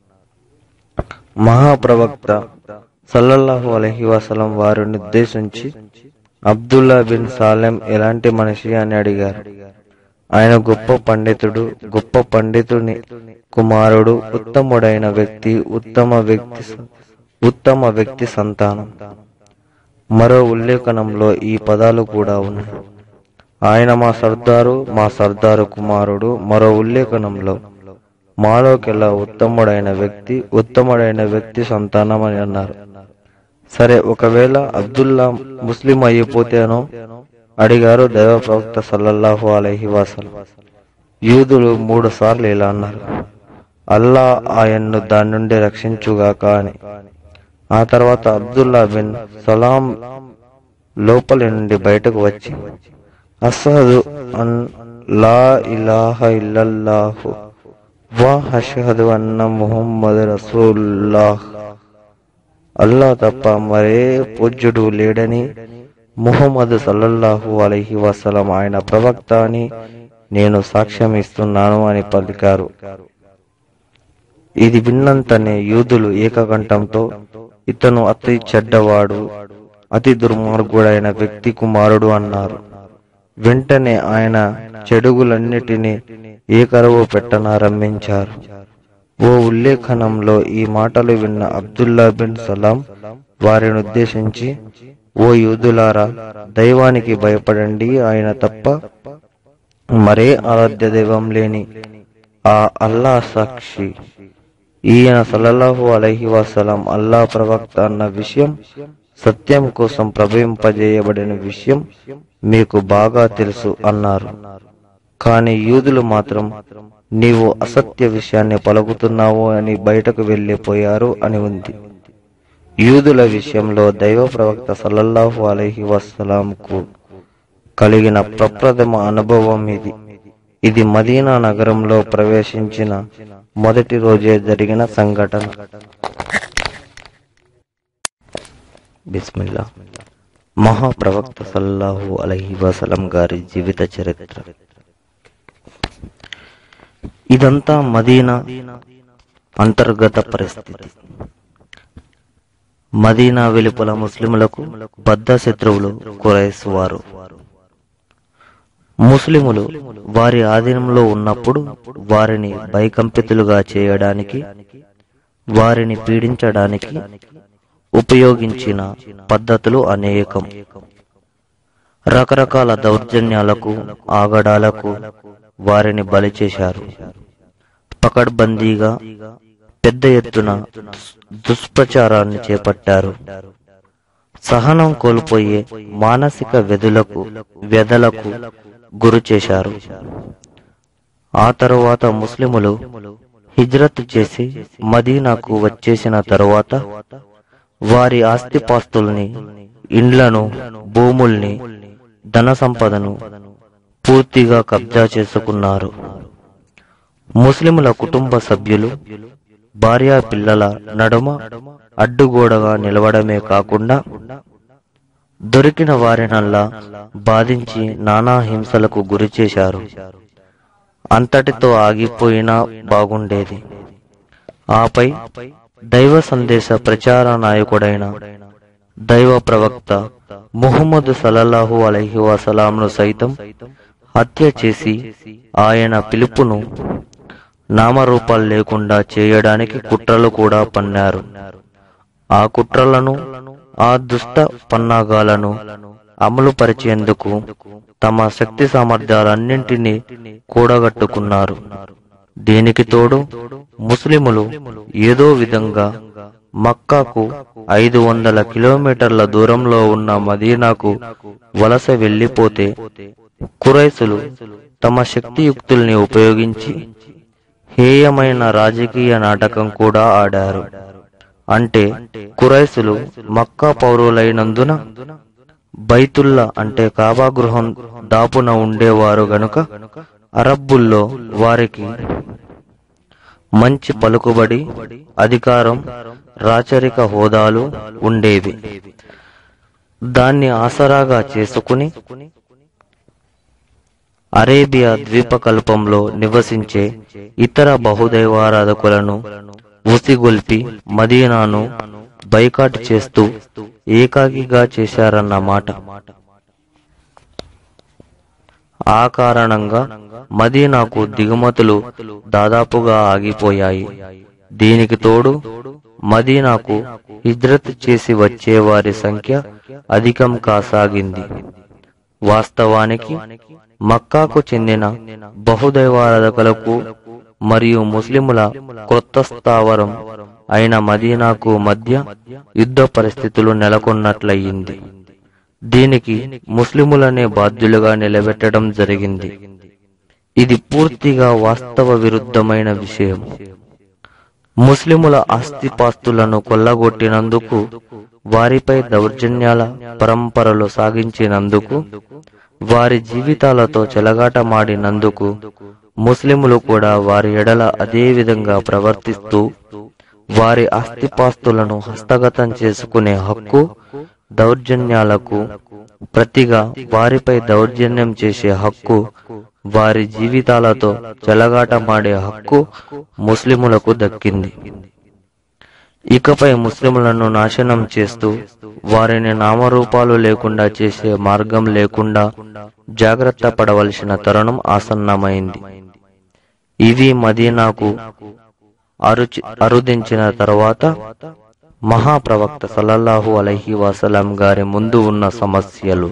Speaker 1: మహాప్రవక్త సల్లల్లాహు అలైహి వసల్లం వారిని ఉద్దేశించి అబ్దుల్లా బిన్ సాలెం ఎలాంటి మనిషి అని అడిగారు ఆయన గొప్ప పండితుడు గొప్ప పండితుని కుమారుడు ఉత్తముడైన వ్యక్తి ఉత్తమ వ్యక్తి ఉత్తమ వ్యక్తి సంతానం మరో ఉల్లేఖనంలో ఈ పదాలు కూడా ఉన్నాయి ఆయన మా సర్దారు మా సర్దారు కుమారుడు మరో ఉల్లేఖనంలో మాలోకెల్లా ఉత్తముడైన వ్యక్తి ఉత్తముడైన వ్యక్తి సంతానం అని అన్నారు సరే ఒకవేళ అబ్దుల్లా ముస్లిం అయిపోతేనో అడిగారు దైవ ప్రవక్త సల్లల్లాహు అలైహి వసల్లం యూదులు మూడు సార్లు ఇలా అన్నారు అల్లా ఆయన్ను దాని నుండి రక్షించుగాక అని ఆ తర్వాత అబ్దుల్లా బిన్ సలాం లోపలి నుండి బయటకు వచ్చి అసదు అన్ లా ఇలాహ ఇల్లల్లాహు వా అషహదు అన్న ముహమ్మద్ రసూల్లాహ్ అల్లా తప్ప మరే పూజ్యుడు లేడని ముహమ్మద్ సల్లల్లాహు అలైహి వసలం ఆయన ప్రవక్త అని నేను సాక్ష్యం ఇస్తున్నాను అని పలికారు ఇది విన్నంతనే యూదులు ఏకకంఠంతో ఇతను అతి చెడ్డవాడు అతి దుర్మార్గుడైన వ్యక్తి కుమారుడు అన్నారు వెంటనే ఆయన చెడుగులన్నిటినీ ఏకరవు పెట్టనారంభించారు ఓ ఉల్లేఖనంలో ఈ మాటలు విన్న అబ్దుల్లా బిన్ సలాం వారిని ఉద్దేశించి ఓ యూదులారా దైవానికి భయపడండి ఆయన తప్ప మరే ఆరాధ్య దైవం లేని ఆ అల్లా సాక్షి ఈయన సల్లల్లాహు అలైహి వసలం అల్లా ప్రవక్త అన్న విషయం సత్యం కోసం ప్రభవింపజేయబడిన విషయం మీకు బాగా తెలుసు అన్నారు కానీ యూదులు మాత్రం నీవు అసత్య విషయాన్ని పలుకుతున్నావు అని బయటకు వెళ్ళిపోయారు అని ఉంది యూదుల విషయంలో దైవ ప్రవక్త సల్లల్లాహు అలైహి వసలాంకు కలిగిన ప్రప్రథమ అనుభవం ఇది ఇది మదీనా నగరంలో ప్రవేశించిన మొదటి రోజే జరిగిన సంఘటన బిస్మిల్లా మహాప్రవక్త సల్లల్లాహు అలైహి వసలం గారి జీవిత చరిత్ర ఇదంతా మదీనా అంతర్గత పరిస్థితి మదీనా వెలుపల ముస్లిములకు బద్ద శత్రువులు కురైస్ వారు ముస్లిములు వారి ఆధీనంలో ఉన్నప్పుడు వారిని భయకంపితులుగా చేయడానికి వారిని పీడించడానికి ఉపయోగించిన పద్ధతులు అనేకం రకరకాల దౌర్జన్యాలకు ఆగడాలకు వారిని బలి చేశారు పకడ్బందీగా పెద్ద ఎత్తున దుష్ప్రచారాన్ని చేపట్టారు సహనం కోల్పోయే మానసిక వ్యధులకు వ్యధలకు గురి చేశారు ఆ తరువాత ముస్లిములు హిజ్రత్ చేసి మదీనాకు వచ్చేసిన తరువాత వారి ఆస్తిపాస్తుల్ని ఇండ్లను భూముల్ని ధన సంపదను పూర్తిగా కబ్జా చేసుకున్నారు ముస్లిముల కుటుంబ సభ్యులు భార్యా పిల్లల నడుమ అడ్డుగోడగా నిలవడమే కాకుండా దొరికిన వారినల్లా బాధించి నానా హింసలకు గురి చేశారు అంతటితో ఆగిపోయినా బాగుండేది ఆపై దైవ సందేశ ప్రచార నాయకుడైన దైవ ప్రవక్త ముహమ్మద్ సల్లల్లాహు అలైహి వసలాంను సైతం హత్య చేసి ఆయన పిలుపును నామరూపాలు లేకుండా చేయడానికి కుట్రలు కూడా పన్నారు ఆ కుట్రలను ఆ దుష్ట పన్నాగాలను అమలు పరిచేందుకు తమ శక్తి సామర్థ్యాలన్నింటినీ కూడగట్టుకున్నారు దీనికి తోడు ముస్లిములు ఏదో విధంగా మక్కాకు ఐదు వందల కిలోమీటర్ల దూరంలో ఉన్న మదీనాకు వలస వెళ్లిపోతే కురైసులు తమ శక్తియుక్తుల్ని ఉపయోగించి హేయమైన రాజకీయ నాటకం కూడా ఆడారు అంటే కురైసులు మక్కా పౌరులైనందున బైతుల్లా అంటే కాబా గృహం దాపున ఉండేవారు గనుక అరబ్బుల్లో వారికి మంచి పలుకుబడి అధికారం రాచరిక హోదాలు ఉండేవి దాన్ని ఆసరాగా చేసుకుని అరేబియా ద్వీపకల్పంలో నివసించే ఇతర బహుదైవారాధకులను ఉసిగొల్పి మదీనాను బైకాట్ చేస్తూ ఏకాకిగా చేశారన్నమాట ఆ కారణంగా మదీనాకు దిగుమతులు దాదాపుగా ఆగిపోయాయి దీనికి తోడు మదీనాకు హిజ్రత్ చేసి వచ్చే వారి సంఖ్య అధికం కాసాగింది వాస్తవానికి మక్కాకు చెందిన బహుదైవారాధకులకు మరియు ముస్లిముల క్రొత్త స్థావరం అయిన మదీనాకు మధ్య యుద్ధ పరిస్థితులు నెలకొన్నట్లయింది దీనికి ముస్లిములనే బాధ్యులుగా నిలబెట్టడం జరిగింది ఇది పూర్తిగా వాస్తవ విరుద్ధమైన విషయం ముస్లిముల ఆస్తిపాస్తులను కొల్లగొట్టినందుకు వారిపై దౌర్జన్యాల పరంపరలు సాగించినందుకు వారి జీవితాలతో చెలగాటమాడినందుకు ముస్లిములు కూడా వారి ఎడల అదే విధంగా ప్రవర్తిస్తూ వారి ఆస్తిపాస్తులను హస్తగతం చేసుకునే హక్కు దౌర్జన్యాలకు ప్రతిగా వారిపై దౌర్జన్యం చేసే హక్కు వారి జీవితాలతో చెలగాటమాడే హక్కు ముస్లిములకు దక్కింది ఇకపై ముస్లిములను నాశనం చేస్తూ వారిని నామరూపాలు లేకుండా చేసే మార్గం లేకుండా జాగ్రత్త పడవలసిన తరుణం ఆసన్నమైంది ఇవి మదీనాకు అరుచి అరుదించిన తరువాత మహాప్రవక్త సల్లల్లాహు అలైహి వసలం గారి ముందు ఉన్న సమస్యలు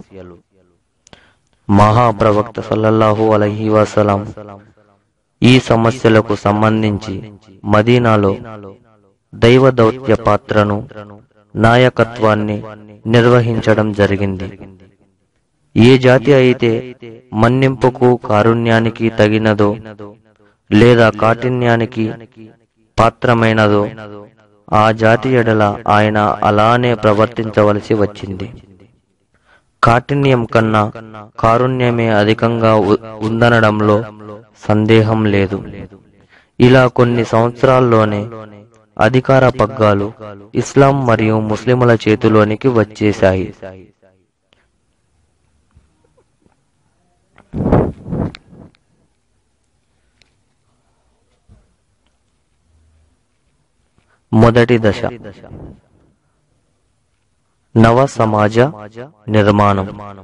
Speaker 1: మహాప్రవక్త సల్లల్లాహు అలైహి వసలం ఈ సమస్యలకు సంబంధించి మదీనాలో దైవ దౌత్య పాత్రను నాయకత్వాన్ని నిర్వహించడం జరిగింది ఏ జాతి అయితే మన్నింపుకు కారుణ్యానికి తగినదో లేదా కాఠిన్యానికి పాత్రమైనదో ఆ జాతి ఎడల ఆయన అలానే ప్రవర్తించవలసి వచ్చింది కాఠిన్యం కన్నా కారుణ్యమే అధికంగా ఉ- ఉందనడంలో సందేహం లేదు ఇలా కొన్ని సంవత్సరాల్లోనే అధికార పగ్గాలు ఇస్లాం మరియు ముస్లిముల చేతిలోనికి వచ్చేశాయి మొదటి దశ నవ సమాజ నిర్మాణం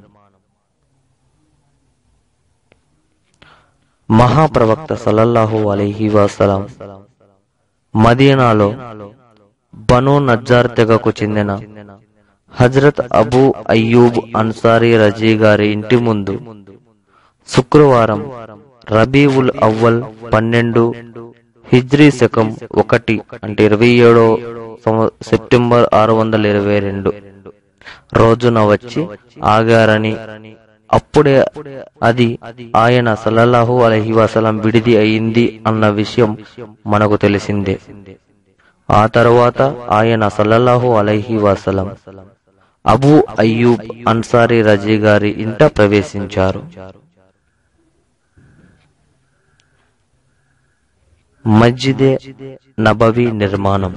Speaker 1: మహాప్రవక్త సల్లల్లాహు అలైహి వసలం మదీనాలో బను నజ్జార్ తెగకు చెందిన హజరత్ అబూ అయ్యూబ్ అన్సారీ రజీ గారి ఇంటి ముందు శుక్రవారం రబీవుల్ అవ్వల్ పన్నెండు హిజ్రీ శకం ఒకటి అంటే ఇరవై ఏడో సెప్టెంబర్ ఆరు వందల ఇరవై రెండు రోజున వచ్చి ఆగారని అప్పుడే అది ఆయన సల్లల్లాహు అలహి వసలం విడిది అయింది అన్న విషయం మనకు తెలిసిందే ఆ తరువాత ఆయన సల్లల్లాహు అలైహి వసలం అబూ అయ్యూబ్ అన్సారీ రజీ గారి ఇంట ప్రవేశించారు మస్జిదే నబవి నిర్మాణం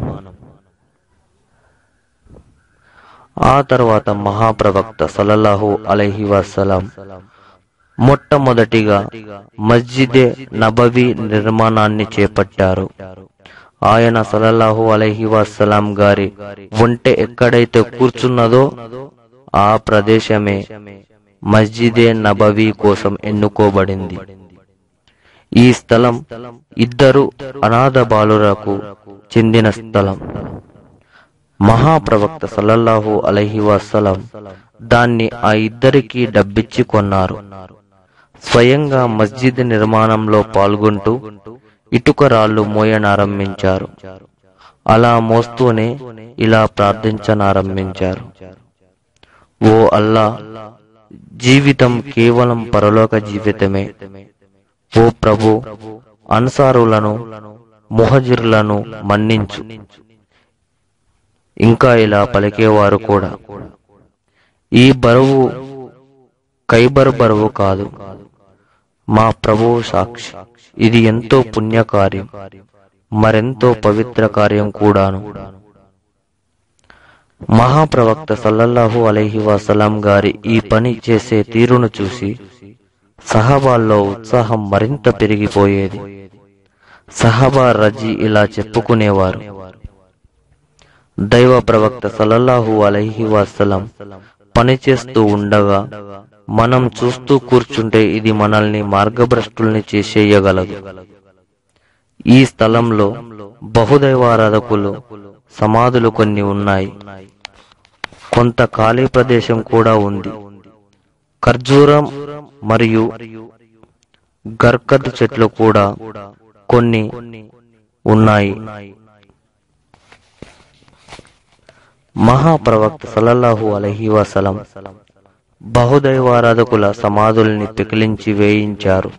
Speaker 1: ఆ తర్వాత మహాప్రవక్త సల్లల్లాహు అలైహి వసలం మొట్టమొదటిగా మస్జిదే నబవి నిర్మాణాన్ని చేపట్టారు ఆయన సల్లల్లాహు అలైహి వసలాం గారి ఒంటె ఎక్కడైతే కూర్చున్నదో ఆ ప్రదేశమే మస్జిదే నబవి కోసం ఎన్నుకోబడింది ఈ స్థలం ఇద్దరు అనాథ బాలురకు చెందిన స్థలం మహాప్రవక్త సల్లల్లాహు అలైహి వసలం దాన్ని ఆ ఇద్దరికి డబ్బిచ్చి కొన్నారు స్వయంగా మస్జిద్ నిర్మాణంలో పాల్గొంటూ ఇటుక రాళ్లు మోయనారంభించారు అలా మోస్తూనే ఇలా ప్రార్థించనారంభించారు ఓ అల్లా జీవితం కేవలం పరలోక జీవితమే ఓ ప్రభు అన్సారులను ముహజిర్లను మన్నించు ఇంకా ఇలా పలికేవారు కూడా ఈ బరువు కైబర్ బరువు కాదు మా ప్రభువు సాక్షి ఇది ఎంతో పుణ్యకార్యం మరెంతో పవిత్ర కార్యం కూడాను మహాప్రవక్త సల్లల్లాహు అలైహి వసలాం గారి ఈ పని చేసే తీరును చూసి సహబాల్లో ఉత్సాహం మరింత పెరిగిపోయేది సహబా రజీ ఇలా చెప్పుకునేవారు దైవ ప్రవక్త సల్లల్లాహు అలైహి వసలం పని చేస్తూ ఉండగా మనం చూస్తూ కూర్చుంటే ఇది మనల్ని మార్గభ్రష్టుల్ని చేసేయగలదు ఈ స్థలంలో బహుదైవారాధకులు సమాధులు కొన్ని ఉన్నాయి కొంత ఖాళీ ప్రదేశం కూడా ఉంది ఖర్జూరం మరియు గర్కద్ చెట్లు కూడా కొన్ని ఉన్నాయి మహాప్రవక్త సల్లల్లాహు అలహి వసలం బహుదైవారాధకుల సమాధుల్ని పికిలించి వేయించారు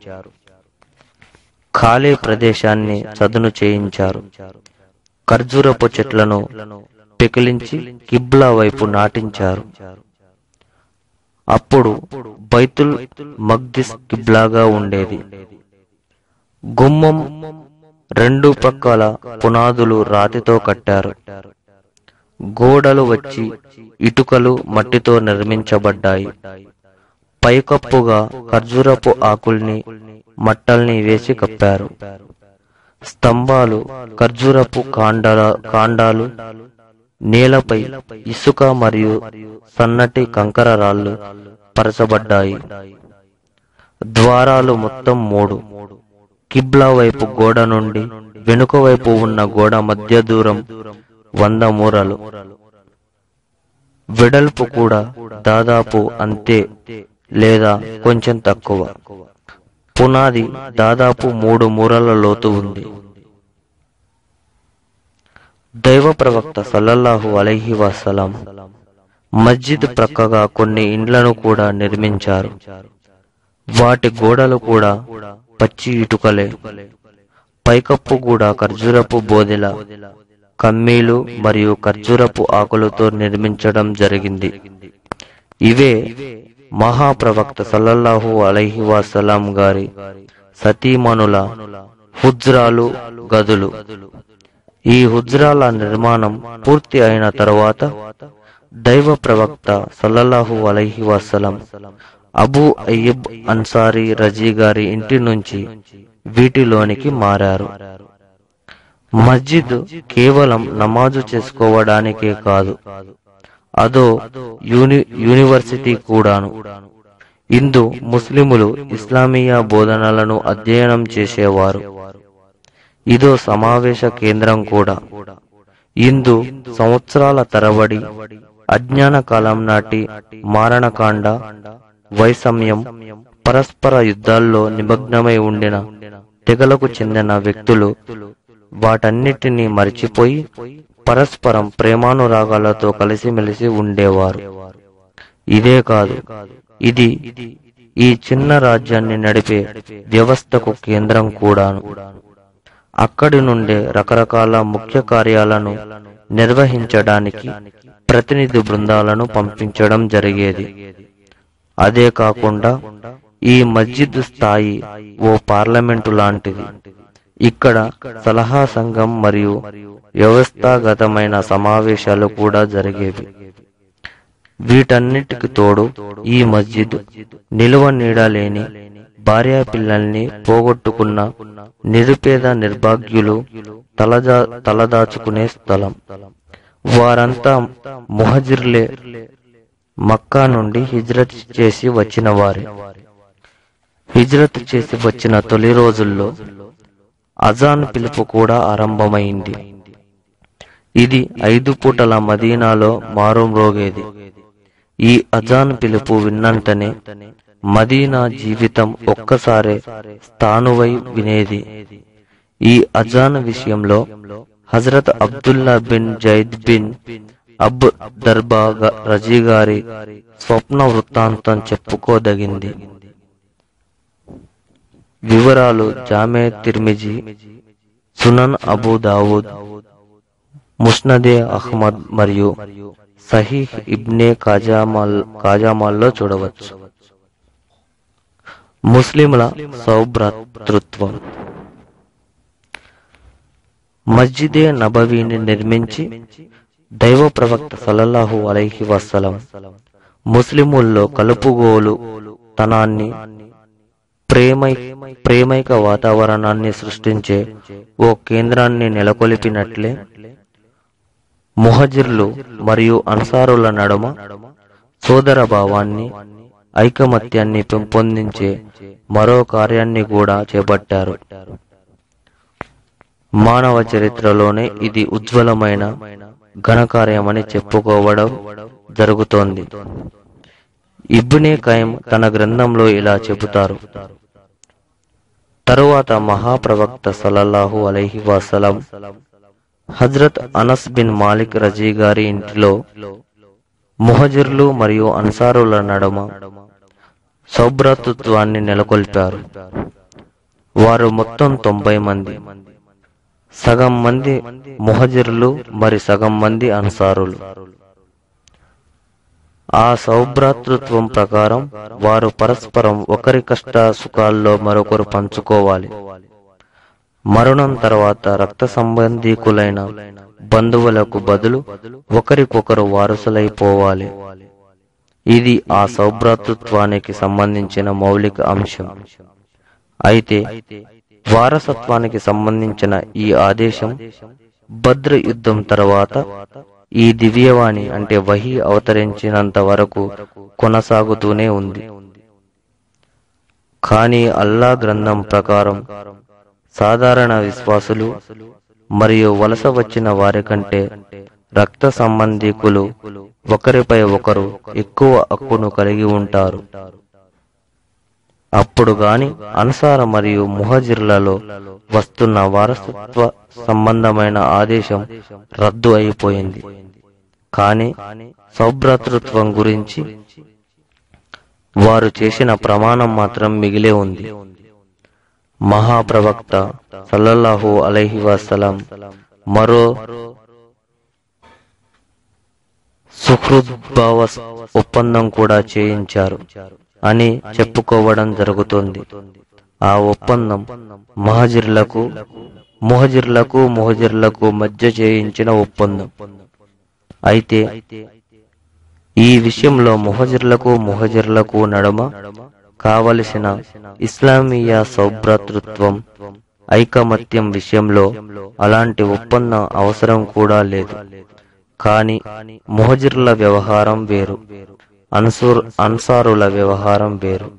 Speaker 1: ఖాళీ ప్రదేశాన్ని చదును చేయించారు ఖర్జూరపు చెట్లను పికిలించి కిబ్లా వైపు నాటించారు అప్పుడు బైతుల్ మగ్దిస్ కిబ్లాగా ఉండేది గుమ్మం రెండు పక్కల పునాదులు రాతితో కట్టారు గోడలు వచ్చి ఇటుకలు మట్టితో నిర్మించబడ్డాయి పైకప్పుగా ఖర్జూరపు ఆకుల్ని మట్టల్ని వేసి కప్పారు స్తంభాలు ఖర్జూరపు కాండాల కాండాలు నేలపై ఇసుక మరియు సన్నటి కంకర రాళ్ళు పరచబడ్డాయి ద్వారాలు మొత్తం మూడు కిబ్లా వైపు గోడ నుండి వెనుక వైపు ఉన్న గోడ మధ్య దూరం వంద మూరలు వెడల్పు కూడా దాదాపు అంతే లేదా కొంచెం తక్కువ పునాది దాదాపు మూడు మూరల లోతు ఉంది దైవ ప్రవక్త సల్లల్లాహు అలైహి వసలం మస్జిద్ ప్రక్కగా కొన్ని ఇండ్లను కూడా నిర్మించారు వాటి గోడలు కూడా పచ్చి ఇటుకలే పైకప్పు కూడా ఖర్జూరపు బోదెల కమ్మీలు మరియు ఖర్జూరపు ఆకులతో నిర్మించడం జరిగింది ఇవే మహాప్రవక్త సల్లల్లాహు అలైహి వసలాం గారి సతీమణుల హుజ్రాలు గదులు ఈ హుజ్రాల నిర్మాణం పూర్తి అయిన తరువాత దైవ ప్రవక్త సల్లల్లాహు అలైహి వసలం అబూ అయ్యబ్ అన్సారీ రజీ గారి ఇంటి నుంచి వీటిలోనికి మారారు మస్జిద్ కేవలం నమాజు చేసుకోవడానికే కాదు అదో యూని యూనివర్సిటీ కూడాను ఇందు ముస్లిములు ఇస్లామీయ బోధనలను అధ్యయనం చేసేవారు ఇదో సమావేశ కేంద్రం కూడా ఇందు సంవత్సరాల తరబడి అజ్ఞాన కాలం నాటి మారణకాండ వైషమ్యం పరస్పర యుద్ధాల్లో నిమగ్నమై ఉండిన తెగలకు చెందిన వ్యక్తులు వాటన్నిటినీ మరిచిపోయి పరస్పరం ప్రేమానురాగాలతో కలిసిమెలిసి ఉండేవారు ఇదే కాదు ఇది ఈ చిన్న రాజ్యాన్ని నడిపే వ్యవస్థకు కేంద్రం కూడాను అక్కడి నుండే రకరకాల ముఖ్య కార్యాలను నిర్వహించడానికి ప్రతినిధి బృందాలను పంపించడం జరిగేది అదే కాకుండా ఈ మస్జిద్ స్థాయి ఓ పార్లమెంటు లాంటిది ఇక్కడ సలహా సంఘం మరియు వ్యవస్థాగతమైన సమావేశాలు కూడా జరిగేవి వీటన్నిటికి తోడు ఈ మస్జిద్ నిలువ నీడ లేని భార్యా పిల్లల్ని పోగొట్టుకున్న నిరుపేద నిర్భాగ్యులు తలదా తలదాచుకునే స్థలం వారంతా ముహజిర్లే మక్కా నుండి హిజ్రత్ చేసి వచ్చిన వారే హిజ్రత్ చేసి వచ్చిన తొలి రోజుల్లో అజాన్ పిలుపు కూడా ఆరంభమైంది ఇది ఐదు పూటల మదీనాలో మారుమ్రోగేది ఈ అజాన్ పిలుపు విన్నంతనే మదీనా జీవితం ఒక్కసారే స్థానువై వినేది ఈ అజాన్ విషయంలో హజరత్ Abdullah bin Zaid bin Abd దర్బా గ- రజీ గారి స్వప్న వృత్తాంతం చెప్పుకోదగింది వివరాలు జామే తిర్మిజీ సునన్ అబూ దావూద్ ముస్నదే అహ్మద్ మరియు సహీహ్ ఇబ్నే కాజామాల్ కాజామాల్లో చూడవచ్చు ముస్లింల సౌభ్రాతృత్వం మస్జిదే నబవీని నిర్మించి దైవ ప్రవక్త సల్లల్లాహు అలైహి వసలం ముస్లిముల్లో కలుపుగోలు తనాన్ని ప్రేమై ప్రేమైక వాతావరణాన్ని సృష్టించే ఓ కేంద్రాన్ని నెలకొల్పినట్లే ముహజిర్లు మరియు అన్సారుల నడుమ సోదర భావాన్ని ఐకమత్యాన్ని పెంపొందించే మరో కార్యాన్ని కూడా చేపట్టారు మానవ చరిత్రలోనే ఇది ఉజ్వలమైన ఘనకార్యమని చెప్పుకోవడం జరుగుతోంది ఇబ్నే ఖైమ్ తన గ్రంథంలో ఇలా చెబుతారు తరువాత మహాప్రవక్త సల్లల్లాహు అలైహి వసలం హజ్రత్ అనస్ బిన్ మాలిక్ రజీ గారి ఇంటిలో ముహజిర్లు మరియు అన్సారుల నడుమ సౌభ్రాతృత్వాన్ని నెలకొల్పారు వారు మొత్తం తొంభై మంది సగం మంది ముహజిర్లు మరి సగం మంది అన్సారులు ఆ సౌభ్రాతృత్వం ప్రకారం వారు పరస్పరం ఒకరి కష్ట సుఖాల్లో మరొకరు పంచుకోవాలి మరణం తర్వాత రక్త సంబంధీకులైన బంధువులకు బదులు ఒకరికొకరు వారసులైపోవాలి ఇది ఆ సౌభ్రాతృత్వానికి సంబంధించిన మౌలిక అంశం అయితే వారసత్వానికి సంబంధించిన ఈ ఆదేశం భద్ర యుద్ధం తర్వాత ఈ దివ్యవాణి అంటే వహి అవతరించినంత వరకు కొనసాగుతూనే ఉంది కానీ అల్లా గ్రంథం ప్రకారం సాధారణ విశ్వాసులు మరియు వలస వచ్చిన వారి కంటే రక్త సంబంధికులు ఒకరిపై ఒకరు ఎక్కువ హక్కును కలిగి ఉంటారు అప్పుడు గాని అన్సార మరియు ముహజిర్లలో వస్తున్న వారసత్వ సంబంధమైన ఆదేశం రద్దు అయిపోయింది కానీ సౌభ్రాతృత్వం గురించి వారు చేసిన ప్రమాణం మాత్రం మిగిలే ఉంది మహాప్రవక్త సల్లల్లాహు అలైహి వసలం మరో సుహృద్భావ ఒప్పందం కూడా చేయించారు అని చెప్పుకోవడం జరుగుతుంది ఆ ఒప్పందం మహజిర్లకు ముహజిర్లకు ముహజిర్లకు మధ్య చేయించిన ఒప్పందం అయితే ఈ విషయంలో ముహజిర్లకు ముహజిర్లకు నడుమ కావలసిన ఇస్లామీయ సౌభ్రాతృత్వం ఐకమత్యం విషయంలో అలాంటి ఒప్పందం అవసరం కూడా లేదు కాని ముహజిర్ల వ్యవహారం వేరు అన్సూర్ అన్సారుల వ్యవహారం వేరు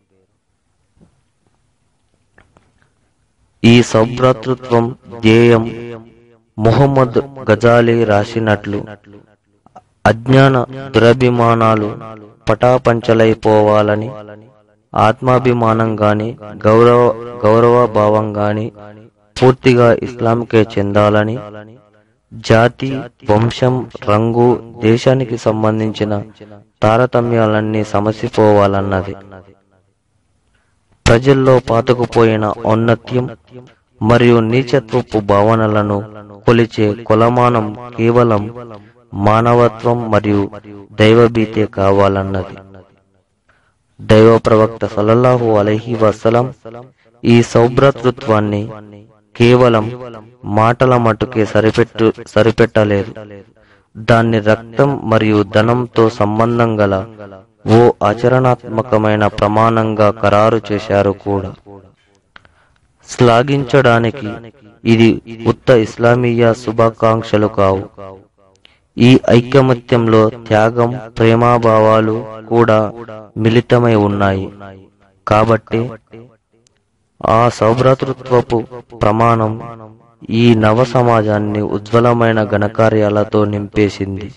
Speaker 1: ఈ సౌభ్రాతృత్వం ధ్యేయం ముహమ్మద్ గజాలి రాసినట్లు అజ్ఞాన దురభిమానాలు పటాపంచలైపోవాలని ఆత్మాభిమానం గాని గౌరవ గౌరవ భావం గాని పూర్తిగా ఇస్లాంకే చెందాలని జాతి వంశం రంగు దేశానికి సంబంధించిన తారతమ్యాలన్నీ సమసిపోవాలన్నది ప్రజల్లో పాతుకుపోయిన ఔన్నత్యం మరియు నీచత్వపు భావనలను కొలిచే కొలమానం కేవలం మానవత్వం మరియు దైవభీతే కావాలన్నది దైవ ప్రవక్త సల్లల్లాహు అలైహి వసలం ఈ సౌభ్రతృత్వాన్ని కేవలం మాటల మటుకే సరిపెట్టు సరిపెట్టలేదు దాన్ని రక్తం మరియు ధనంతో సంబంధం గల ఓ ఆచరణాత్మకమైన ప్రమాణంగా ఖరారు చేశారు కూడా శ్లాఘించడానికి ఇది ఉత్త ఇస్లామీయ శుభాకాంక్షలు కావు ఈ ఐకమత్యంలో త్యాగం ప్రేమాభావాలు కూడా మిళితమై ఉన్నాయి కాబట్టి ఆ సౌభ్రాతృత్వపు ప్రమాణం ఈ నవ సమాజాన్ని ఉజ్వలమైన ఘనకార్యాలతో నింపేసింది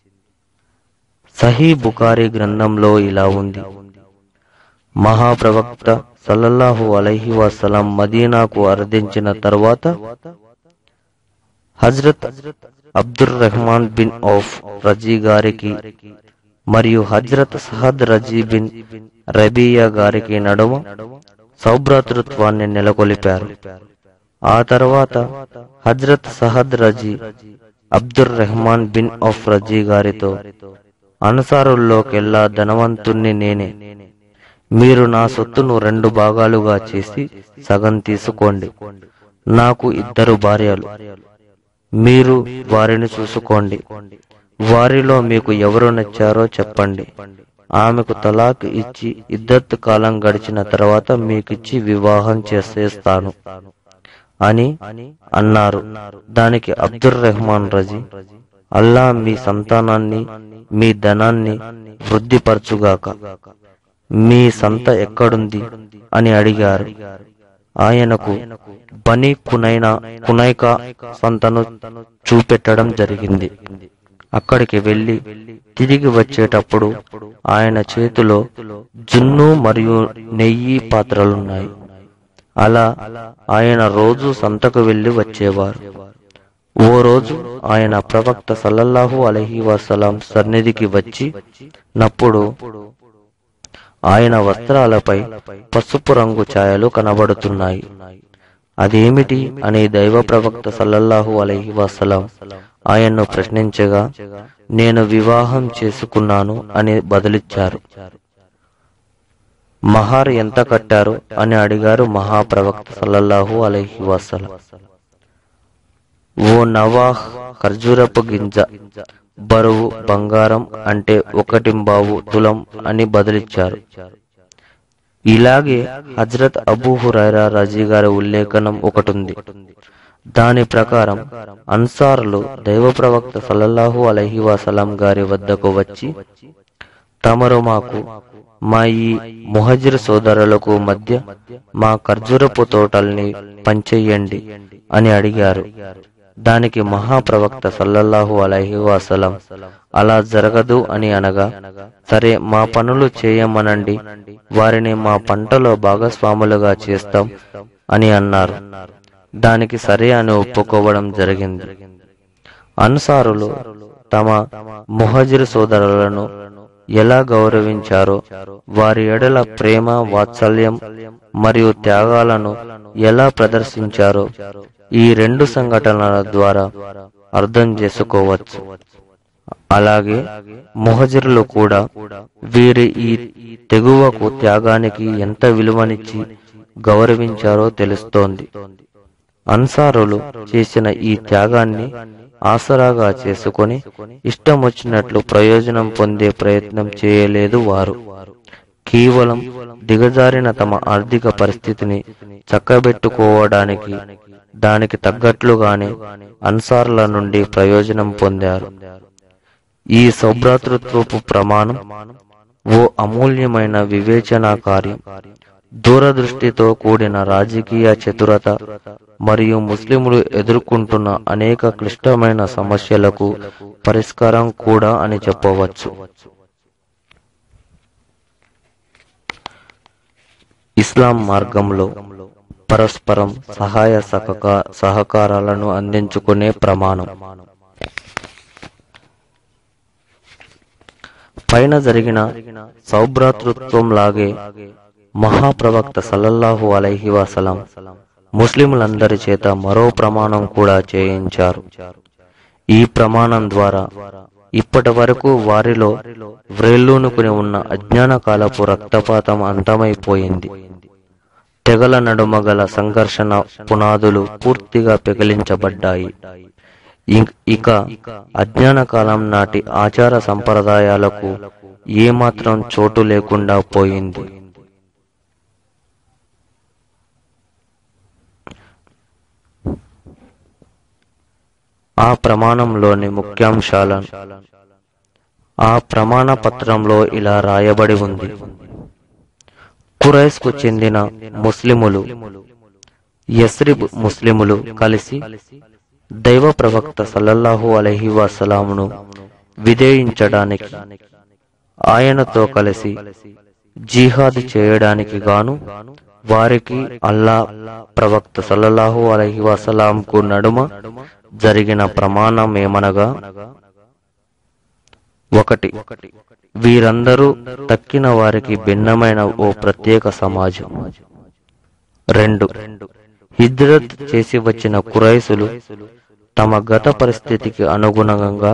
Speaker 1: సహీ బుకారి గ్రంథంలో ఇలా ఉంది మహాప్రవక్త సల్లల్లాహు అలైహి వసలం మదీనాకు అర్థించిన తరువాత హజ్రత్ అబ్దుర్ రెహమాన్ బిన్ ఔఫ్ రజీ గారికి మరియు హజ్రత్ సహద్ రజీ బిన్ రబియా గారికి నడుమ సౌభ్రాతృత్వాన్ని నెలకొల్పారు ఆ తర్వాత హజ్రత్ సహద్ రజీ అబ్దుర్ రెహమాన్ బిన్ ఔఫ్ రజీ గారితో అనుసారుల్లోకెల్లా ధనవంతుణ్ణి నేనే మీరు నా సొత్తును రెండు భాగాలుగా చేసి సగం తీసుకోండి నాకు ఇద్దరు భార్యలు మీరు వారిని చూసుకోండి వారిలో మీకు ఎవరు నచ్చారో చెప్పండి ఆమెకు తలాక్ ఇచ్చి ఇద్దత్ కాలం గడిచిన తర్వాత మీకిచ్చి వివాహం చేసేస్తాను అని అన్నారు దానికి అబ్దుర్ రెహమాన్ రజీ అల్లా మీ సంతానాన్ని మీ ధనాన్ని వృద్ధిపరచుగాక మీ సంత ఎక్కడుంది అని అడిగారు ఆయనకు బని కునైన కునైక సంతను చూపెట్టడం జరిగింది అక్కడికి వెళ్లి తిరిగి వచ్చేటప్పుడు ఆయన చేతిలో జున్ను మరియు నెయ్యి పాత్రలున్నాయి అలా ఆయన రోజు సంతకు వెళ్లి వచ్చేవారు ఓ రోజు ఆయన ప్రవక్త సల్లల్లాహు అలహి వసలాం సన్నిధికి వచ్చి నప్పుడు ఆయన వస్త్రాలపై పసుపు రంగు ఛాయలు కనబడుతున్నాయి అదేమిటి అని దైవ ప్రవక్త సల్లల్లాహు అలైహి వసలాం ఆయన్ను ప్రశ్నించగా నేను వివాహం చేసుకున్నాను అని బదులిచ్చారు మహార్ ఎంత కట్టారు అని అడిగారు మహాప్రవక్త సల్లల్లాహు అలైహి వసలం ఓ నవాహ్ ఖర్జూరపు గింజ బరువు బంగారం అంటే ఒకటింబావు తులం అని బదులిచ్చారు ఇలాగే హజ్రత్ అబూ హురైరా రజీ గారి ఉల్లేఖనం ఒకటుంది దాని ప్రకారం అన్సార్లు దైవ ప్రవక్త సల్లల్లాహు అలహి వసలం గారి వద్దకు వచ్చి తమరు మాకు మా ఈ ముహజిర్ సోదరులకు మధ్య మా ఖర్జూరపు తోటల్ని పంచెయ్యండి అని అడిగారు దానికి మహాప్రవక్త సల్లల్లాహు అలైహి వసలం అలా జరగదు అని అనగా సరే మా పనులు చేయమనండి వారిని మా పంటలో భాగస్వాములుగా చేస్తాం అని అన్నారు దానికి సరే అని ఒప్పుకోవడం జరిగింది అన్సారులు తమ ముహజిర్ సోదరులను ఎలా గౌరవించారో వారి ఎడల ప్రేమ వాత్సల్యం మరియు త్యాగాలను ఎలా ప్రదర్శించారో ఈ రెండు సంఘటనల ద్వారా అర్థం చేసుకోవచ్చు అలాగే ముహజిరులు కూడా వీరి ఈ తెగువకు త్యాగానికి ఎంత విలువనిచ్చి గౌరవించారో తెలుస్తోంది అన్సారులు చేసిన ఈ త్యాగాన్ని ఆసరాగా చేసుకొని ఇష్టం వచ్చినట్లు ప్రయోజనం పొందే ప్రయత్నం చేయలేదు వారు కేవలం దిగజారిన తమ ఆర్థిక పరిస్థితిని చక్కబెట్టుకోవడానికి దానికి తగ్గట్లుగానే అన్సార్ల నుండి ప్రయోజనం పొందారు ఈ సౌభ్రాతృత్వపు ప్రమాణం ఓ అమూల్యమైన వివేచనా కార్యం దూరదృష్టితో కూడిన రాజకీయ చతురత మరియు ముస్లింలు ఎదుర్కొంటున్న అనేక క్లిష్టమైన సమస్యలకు పరిష్కారం కూడా అని చెప్పవచ్చు ఇస్లాం మార్గంలో పరస్పరం సహాయ సహకా- సహకారాలను అందించుకునే ప్రమాణం పైన జరిగిన సౌభ్రాతృత్వం లాగే మహాప్రవక్త సల్లల్లాహు అలైహి వసలం ముస్లింలందరి చేత మరో ప్రమాణం కూడా చేయించారు ఈ ప్రమాణం ద్వారా ఇప్పటి వరకు వారిలో వ్రేళ్ళూనుకుని ఉన్న అజ్ఞాన కాలపు రక్తపాతం అంతమైపోయింది తెగల నడుమ గల సంఘర్షణ పునాదులు పూర్తిగా పెకిలించబడ్డాయి ఇం- ఇక అజ్ఞాన కాలం నాటి ఆచార సంప్రదాయాలకు ఏమాత్రం చోటు లేకుండా పోయింది ఆ ప్రమాణంలోని ముఖ్యాంశాలను ఆ ప్రమాణ పత్రంలో ఇలా రాయబడి ఉంది కురైస్ కు చెందిన ముస్లిములు యస్రిబ్ ముస్లిములు కలిసి దైవ ప్రవక్త సల్లల్లాహు అలైహి వసలామును విధేయించడానికి ఆయనతో కలిసి జిహాద్ చేయడానికి గాను వారికి అల్లా ప్రవక్త సల్లల్లాహు అలైహి వసలాంకు నడుమ జరిగిన ప్రమాణం ఏమనగా ఒకటి వీరందరూ తక్కిన వారికి భిన్నమైన ఓ ప్రత్యేక సమాజం రెండు హిజ్రత్ చేసి వచ్చిన కురైసులు తమ గత పరిస్థితికి అనుగుణంగా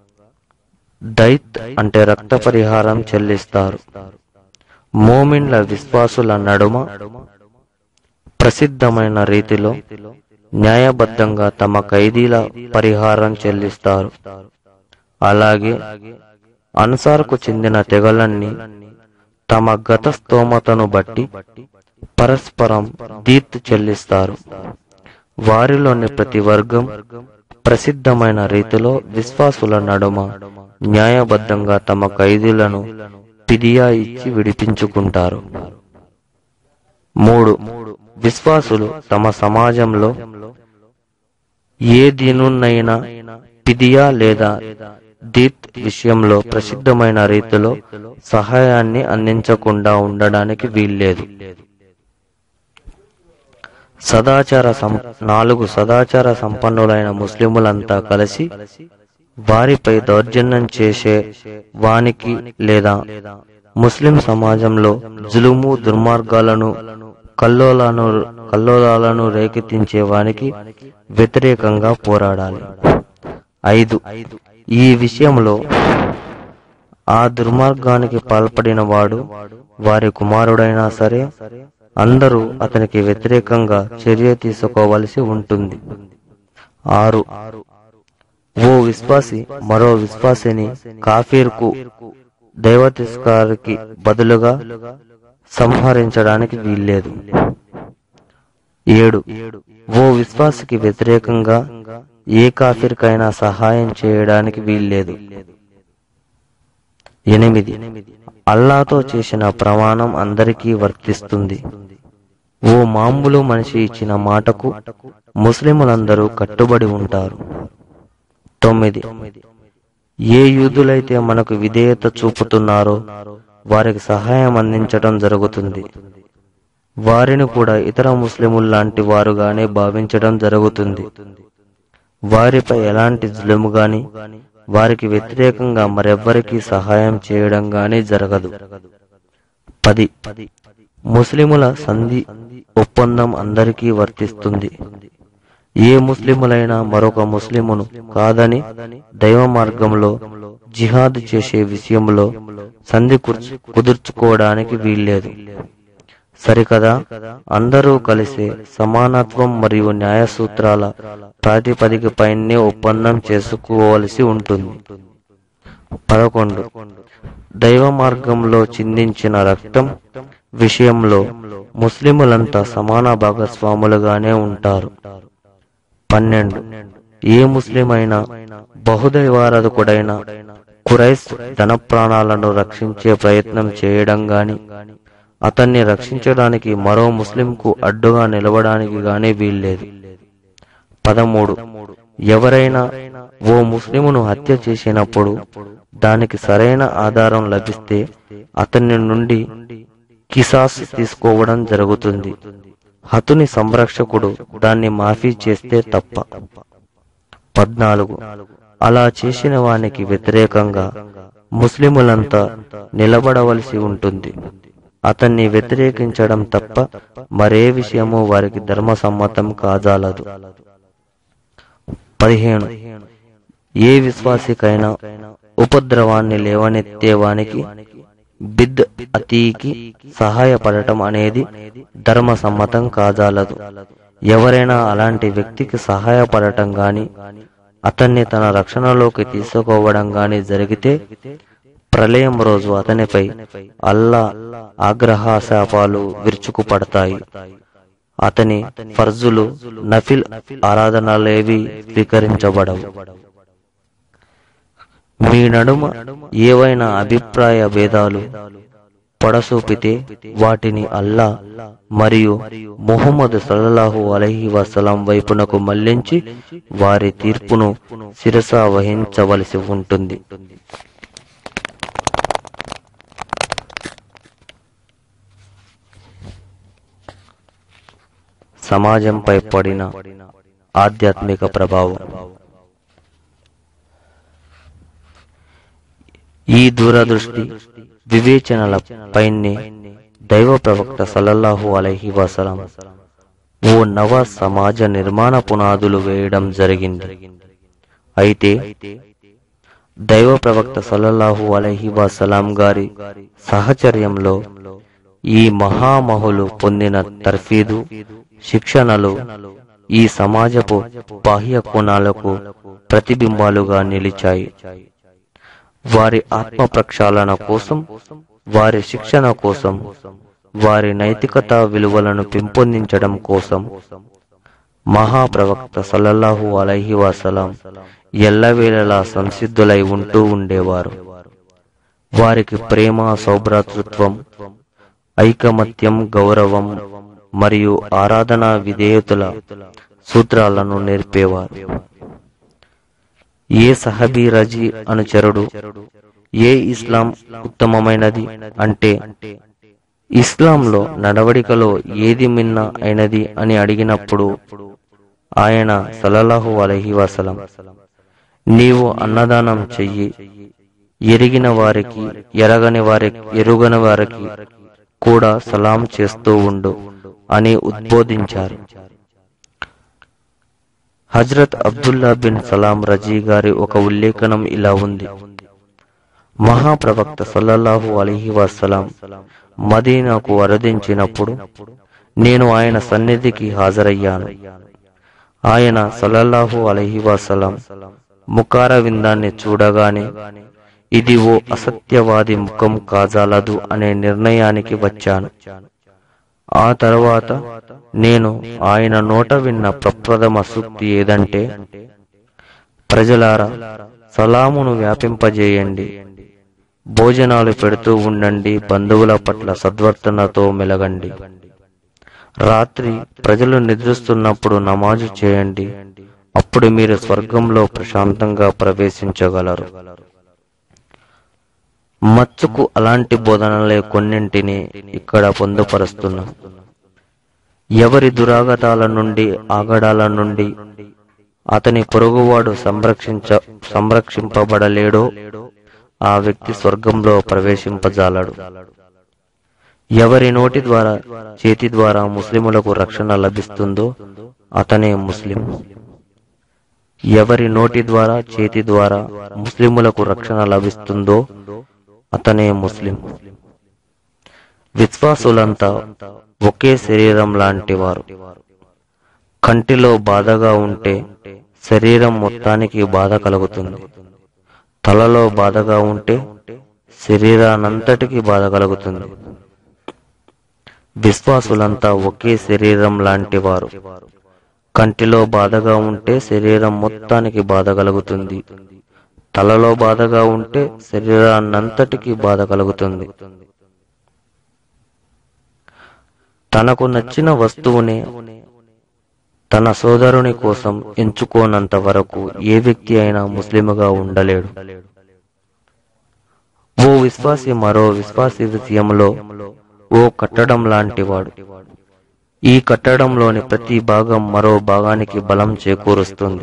Speaker 1: దైత్ అంటే రక్త పరిహారం చెల్లిస్తారు మోమిన్ల విశ్వాసుల నడుమ ప్రసిద్ధమైన రీతిలో న్యాయబద్ధంగా తమ ఖైదీల పరిహారం చెల్లిస్తారు అలాగే అన్సార్కు చెందిన తెగలన్నీ తమ గత స్తోమతను బట్టి పరస్పరం దీత్ చెల్లిస్తారు వారిలోని ప్రతి వర్గం ప్రసిద్ధమైన రీతిలో విశ్వాసుల నడుమ న్యాయబద్ధంగా తమ ఖైదీలను పిదియా ఇచ్చి విడిపించుకుంటారు మూడు విశ్వాసులు తమ సమాజంలో ఏ దీనున్నైనా పిదియా లేదా దీత్ విషయంలో ప్రసిద్ధమైన రీతిలో సహాయాన్ని అందించకుండా ఉండడానికి వీల్లేదు సదాచార సం నాలుగు సదాచార సంపన్నులైన ముస్లిములంతా కలిసి వారిపై దౌర్జన్యం చేసే వానికి లేదా ముస్లిం సమాజంలో జులుము దుర్మార్గాలను కల్లోలాను కల్లోలాలను రేకెత్తించే వానికి వ్యతిరేకంగా పోరాడాలి ఐదు ఈ విషయంలో ఆ దుర్మార్గానికి పాల్పడిన వాడు వారి కుమారుడైనా సరే అందరూ అతనికి వ్యతిరేకంగా చర్య తీసుకోవలసి ఉంటుంది ఆరు ఓ విశ్వాసి మరో విశ్వాసిని కాఫీర్కు దైవ తిరస్కారికి బదులుగా సంహరించడానికి వీల్లేదు ఏడు ఓ విశ్వాసికి వ్యతిరేకంగా ఏ కాఫీర్కైనా సహాయం చేయడానికి వీల్లేదు ఎనిమిది అల్లాతో చేసిన ప్రమాణం అందరికీ వర్తిస్తుంది ఓ మామూలు మనిషి ఇచ్చిన మాటకు ముస్లిములందరూ కట్టుబడి ఉంటారు తొమ్మిది ఏ యూదులైతే మనకు విధేయత చూపుతున్నారో వారికి సహాయం అందించడం జరుగుతుంది వారిని కూడా ఇతర ముస్లిముల్లాంటి వారుగానే భావించడం జరుగుతుంది వారిపై ఎలాంటి జులుము గాని వారికి వ్యతిరేకంగా మరెవ్వరికీ సహాయం చేయడం గాని జరగదు పది ముస్లిముల సంధి ఒప్పందం అందరికీ వర్తిస్తుంది ఏ ముస్లిములైనా మరొక ముస్లిమును కాదని దైవ మార్గంలో జిహాద్ చేసే విషయంలో సంధి కుర్చు- కుదుర్చుకోవడానికి వీల్లేదు సరికదా అందరూ కలిసి సమానత్వం మరియు న్యాయ సూత్రాల ప్రాతిపదికపైనే ఒప్పందం చేసుకోవలసి ఉంటుంది పదకొండు దైవ మార్గంలో చిందించిన రక్తం విషయంలో ముస్లిములంతా సమాన భాగస్వాములుగానే ఉంటారు పన్నెండు ఏ ముస్లిమైనా బహుదైవారాధకుడైన కురైస్ ధన ప్రాణాలను రక్షించే ప్రయత్నం చేయడం గాని అతన్ని రక్షించడానికి మరో ముస్లింకు అడ్డుగా నిలవడానికి గాని వీల్లేదు పదమూడు ఎవరైనా ఓ ముస్లిమును హత్య చేసినప్పుడు దానికి సరైన ఆధారం లభిస్తే అతని నుండి కిసాస్ తీసుకోవడం జరుగుతుంది హతుని సంరక్షకుడు దాన్ని మాఫీ చేస్తే తప్ప పద్నాలుగు అలా చేసిన వానికి వ్యతిరేకంగా ముస్లిములంతా నిలబడవలసి ఉంటుంది అతన్ని వ్యతిరేకించడం తప్ప మరే విషయము వారికి ధర్మసమ్మతం కాజాలదు పదిహేను ఏ విశ్వాసికైనా ఉపద్రవాన్ని లేవనెత్తేవానికి బిద్ అతీకి సహాయపడటం అనేది ధర్మ సమ్మతం కాజాలదు ఎవరైనా అలాంటి వ్యక్తికి సహాయపడటం గాని అతన్ని తన రక్షణలోకి తీసుకోవడం గాని జరిగితే ప్రళయం రోజు అతనిపై అల్లా ఆగ్రహాశాపాలు విరుచుకుపడతాయి అతని ఫర్జులు నఫిల్ ఆరాధనలేవి స్వీకరించబడవు మీ నడుమ ఏవైనా అభిప్రాయ భేదాలు పొడసూపితే వాటిని అల్లా మరియు ముహమ్మద్ సల్లల్లాహు అలైహి వసలం వైపునకు మళ్లించి వారి తీర్పును శిరస వహించవలసి ఉంటుంది సమాజంపై పడిన ఆధ్యాత్మిక ప్రభావం ఈ దూరదృష్టి వివేచనల పైనే దైవ ప్రవక్త సల్లల్లాహు అలైహి వసలం ఓ నవ సమాజ నిర్మాణ పునాదులు వేయడం జరిగింది అయితే దైవ ప్రవక్త సల్లల్లాహు అలైహి వసలాం గారి సహచర్యంలో ఈ మహామహులు పొందిన తర్ఫీదు శిక్షణలు ఈ సమాజపు బాహ్య కోణాలకు ప్రతిబింబాలుగా నిలిచాయి వారి ఆత్మ ప్రక్షాళన కోసం వారి శిక్షణ కోసం వారి నైతికత విలువలను పెంపొందించడం కోసం మహాప్రవక్త సల్లల్లాహు అలైహి వసలం ఎల్లవేళలా సంసిద్ధులై ఉంటూ ఉండేవారు వారికి ప్రేమ సౌభ్రాతృత్వం ఐకమత్యం గౌరవం మరియు ఆరాధన విధేయతుల సూత్రాలను నేర్పేవారు ఏ సహబీ రజీ అనుచరుడు ఏ ఇస్లాం ఉత్తమమైనది అంటే ఇస్లాంలో నడవడికలో ఏది మిన్న అయినది అని అడిగినప్పుడు ఆయన సల్లల్లాహు అలైహి వసలం నీవు అన్నదానం చెయ్యి ఎరిగిన వారికి ఎరగని వారికి ఎరుగని వారికి కూడా సలాం చేస్తూ ఉండు అని ఉద్బోధించారు హజ్రత్ అబ్దుల్లా బిన్ సలాం రజీ గారి ఒక ఉల్లేఖనం ఇలా ఉంది మహాప్రవక్త సల్లల్లాహు అలీహి వసలాం మదీనాకు వరదించినప్పుడు నేను ఆయన సన్నిధికి హాజరయ్యాను ఆయన సల్లల్లాహు అలైహి వసలాం ముఖార విందాన్ని చూడగానే ఇది ఓ అసత్యవాది ముఖం కాజాలదు అనే నిర్ణయానికి వచ్చాను ఆ తర్వాత నేను ఆయన నోట విన్న ప్రప్రథమ సూక్తి ఏదంటే ప్రజలారా సలామును వ్యాపింపజేయండి భోజనాలు పెడుతూ ఉండండి బంధువుల పట్ల సద్వర్తనతో మెలగండి రాత్రి ప్రజలు నిద్రిస్తున్నప్పుడు నమాజు చేయండి అప్పుడు మీరు స్వర్గంలో ప్రశాంతంగా ప్రవేశించగలరు మచ్చుకు అలాంటి బోధనలే కొన్నింటిని ఇక్కడ పొందుపరుస్తున్నాం ఎవరి దురాగతాల నుండి ఆగడాల నుండి అతని పొరుగువాడు సంరక్షించ సంరక్షింపబడలేడో ఆ వ్యక్తి స్వర్గంలో ప్రవేశింపజాలడు ఎవరి నోటి ద్వారా చేతి ద్వారా ముస్లిములకు రక్షణ లభిస్తుందో అతనే ముస్లిం ఎవరి నోటి ద్వారా చేతి ద్వారా ముస్లిములకు రక్షణ లభిస్తుందో అతనే ముస్లిం విశ్వాసులంతా ఒకే శరీరం లాంటి వారు కంటిలో బాధగా ఉంటే శరీరం మొత్తానికి బాధ కలుగుతుంది తలలో బాధగా ఉంటే శరీరానంతటికి బాధ కలుగుతుంది విశ్వాసులంతా ఒకే శరీరం లాంటి వారు కంటిలో బాధగా ఉంటే శరీరం మొత్తానికి బాధ కలుగుతుంది తలలో బాధగా ఉంటే శరీరాన్నంతటికి బాధ కలుగుతుంది తనకు నచ్చిన వస్తువునే తన సోదరుని కోసం ఎంచుకోనంత వరకు ఏ వ్యక్తి అయినా ముస్లిముగా ఉండలేడు ఓ విశ్వాసి మరో విశ్వాసి విషయంలో ఓ కట్టడం లాంటివాడు ఈ కట్టడంలోని ప్రతి భాగం మరో భాగానికి బలం చేకూరుస్తుంది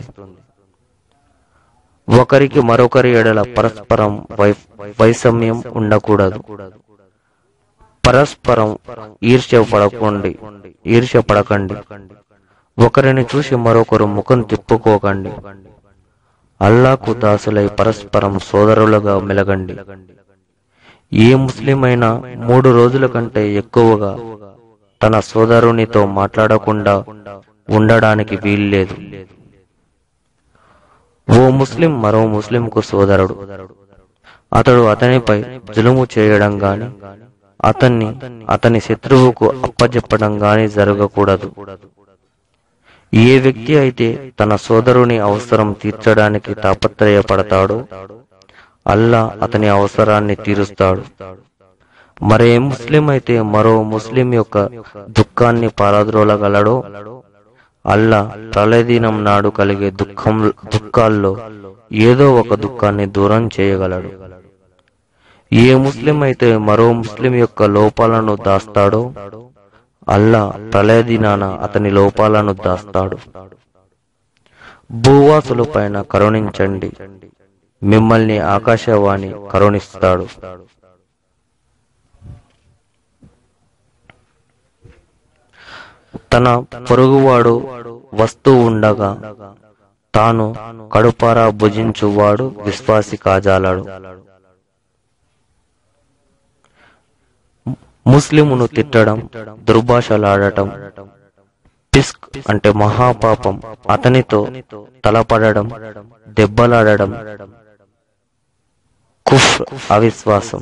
Speaker 1: ఒకరికి మరొకరి ఎడల పరస్పరం వై- వైషమ్యం ఉండకూడదు పరస్పరం ఈర్ష్య పడకండి ఈర్ష్య పడకండి ఒకరిని చూసి మరొకరు ముఖం తిప్పుకోకండి అల్లాకు దాసులై పరస్పరం సోదరులుగా మెలగండి ఏ ముస్లిం అయినా మూడు రోజుల కంటే ఎక్కువగా తన సోదరునితో మాట్లాడకుండా ఉండడానికి వీల్లేదు ఓ ముస్లిం మరో ముస్లింకు సోదరుడు అతడు అతనిపై జులుము చేయడం గాని అతన్ని అతని శత్రువుకు అప్పజెప్పడం గాని జరగకూడదు ఏ వ్యక్తి అయితే తన సోదరుని అవసరం తీర్చడానికి తాపత్రయపడతాడో అల్లా అతని అవసరాన్ని తీరుస్తాడు మరే ముస్లిం అయితే మరో ముస్లిం యొక్క దుఃఖాన్ని పారద్రోలగలడో అల్లా ప్రళయదినం నాడు కలిగే దుఃఖం దుఃఖాల్లో ఏదో ఒక దుఃఖాన్ని దూరం చేయగలడు ఏ ముస్లిం అయితే మరో ముస్లిం యొక్క లోపాలను దాస్తాడో అల్లా ప్రళయ దినాన అతని లోపాలను దాస్తాడు భూవాసుల పైన కరుణించండి మిమ్మల్ని ఆకాశవాణి కరుణిస్తాడు తన పొరుగువాడు వస్తూ ఉండగా తాను కడుపారా భుజించువాడు విశ్వాసి కాజాలాడు ముస్లిమును తిట్టడం దుర్భాషలాడటం పిస్క్ అంటే మహాపాపం అతనితో తలపడడం దెబ్బలాడడం కుఫ్ అవిశ్వాసం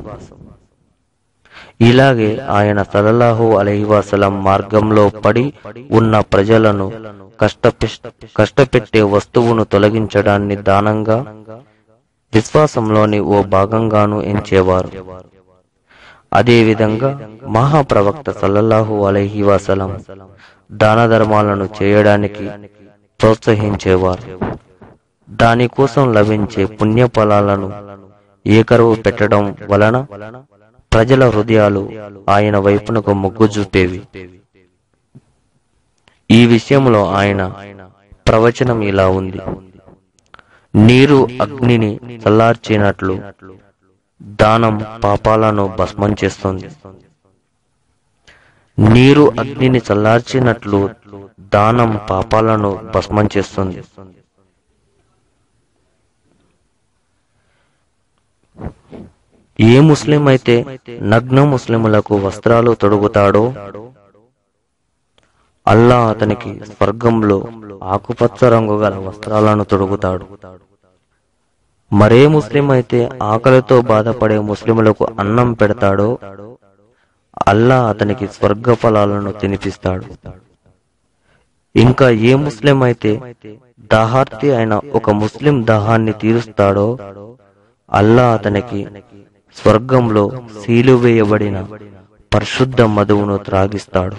Speaker 1: ఇలాగే ఆయన సలల్లాహు అలైహి వసలం మార్గంలో పడి ఉన్న ప్రజలను కష్టపె- కష్టపెట్టే వస్తువును తొలగించడాన్ని దానంగా విశ్వాసంలోని ఓ భాగంగాను ఎంచేవారు అదేవిధంగా మహాప్రవక్త సల్లల్లాహు అలైహి వసలం దాన ధర్మాలను చేయడానికి ప్రోత్సహించేవారు దానికోసం లభించే పుణ్య ఫలాలను ఏకరువు పెట్టడం వలన ప్రజల హృదయాలు ఆయన వైపునకు మొగ్గు చూపేవి ఈ విషయంలో ఆయన ప్రవచనం ఇలా ఉంది నీరు అగ్నిని చల్లార్చినట్లు దానం పాపాలను భస్మం చేస్తుంది నీరు అగ్నిని చల్లార్చినట్లు దానం పాపాలను భస్మం చేస్తుంది ఏ ముస్లిం అయితే నగ్న ముస్లిములకు వస్త్రాలు తొడుగుతాడో అల్లా అతనికి స్వర్గంలో ఆకుపచ్చ రంగు గల వస్త్రాలను తొడుగుతాడు మరే ముస్లిం అయితే ఆకలితో బాధపడే ముస్లిములకు అన్నం పెడతాడో అల్లా అతనికి స్వర్గ ఫలాలను తినిపిస్తాడు ఇంకా ఏ ముస్లిం అయితే దాహార్తి అయిన ఒక ముస్లిం దాహాన్ని తీరుస్తాడో అల్లా అతనికి స్వర్గంలో సీలు వేయబడిన పరిశుద్ధ మధువును త్రాగిస్తాడు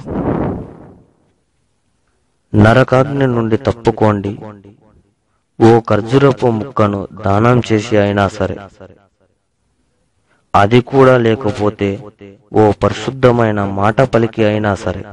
Speaker 1: నరకాగ్ని నుండి తప్పుకోండి ఓ ఖర్జూరపు ముక్కను దానం చేసి అయినా సరే అది కూడా లేకపోతే ఓ పరిశుద్ధమైన మాట పలికి అయినా సరే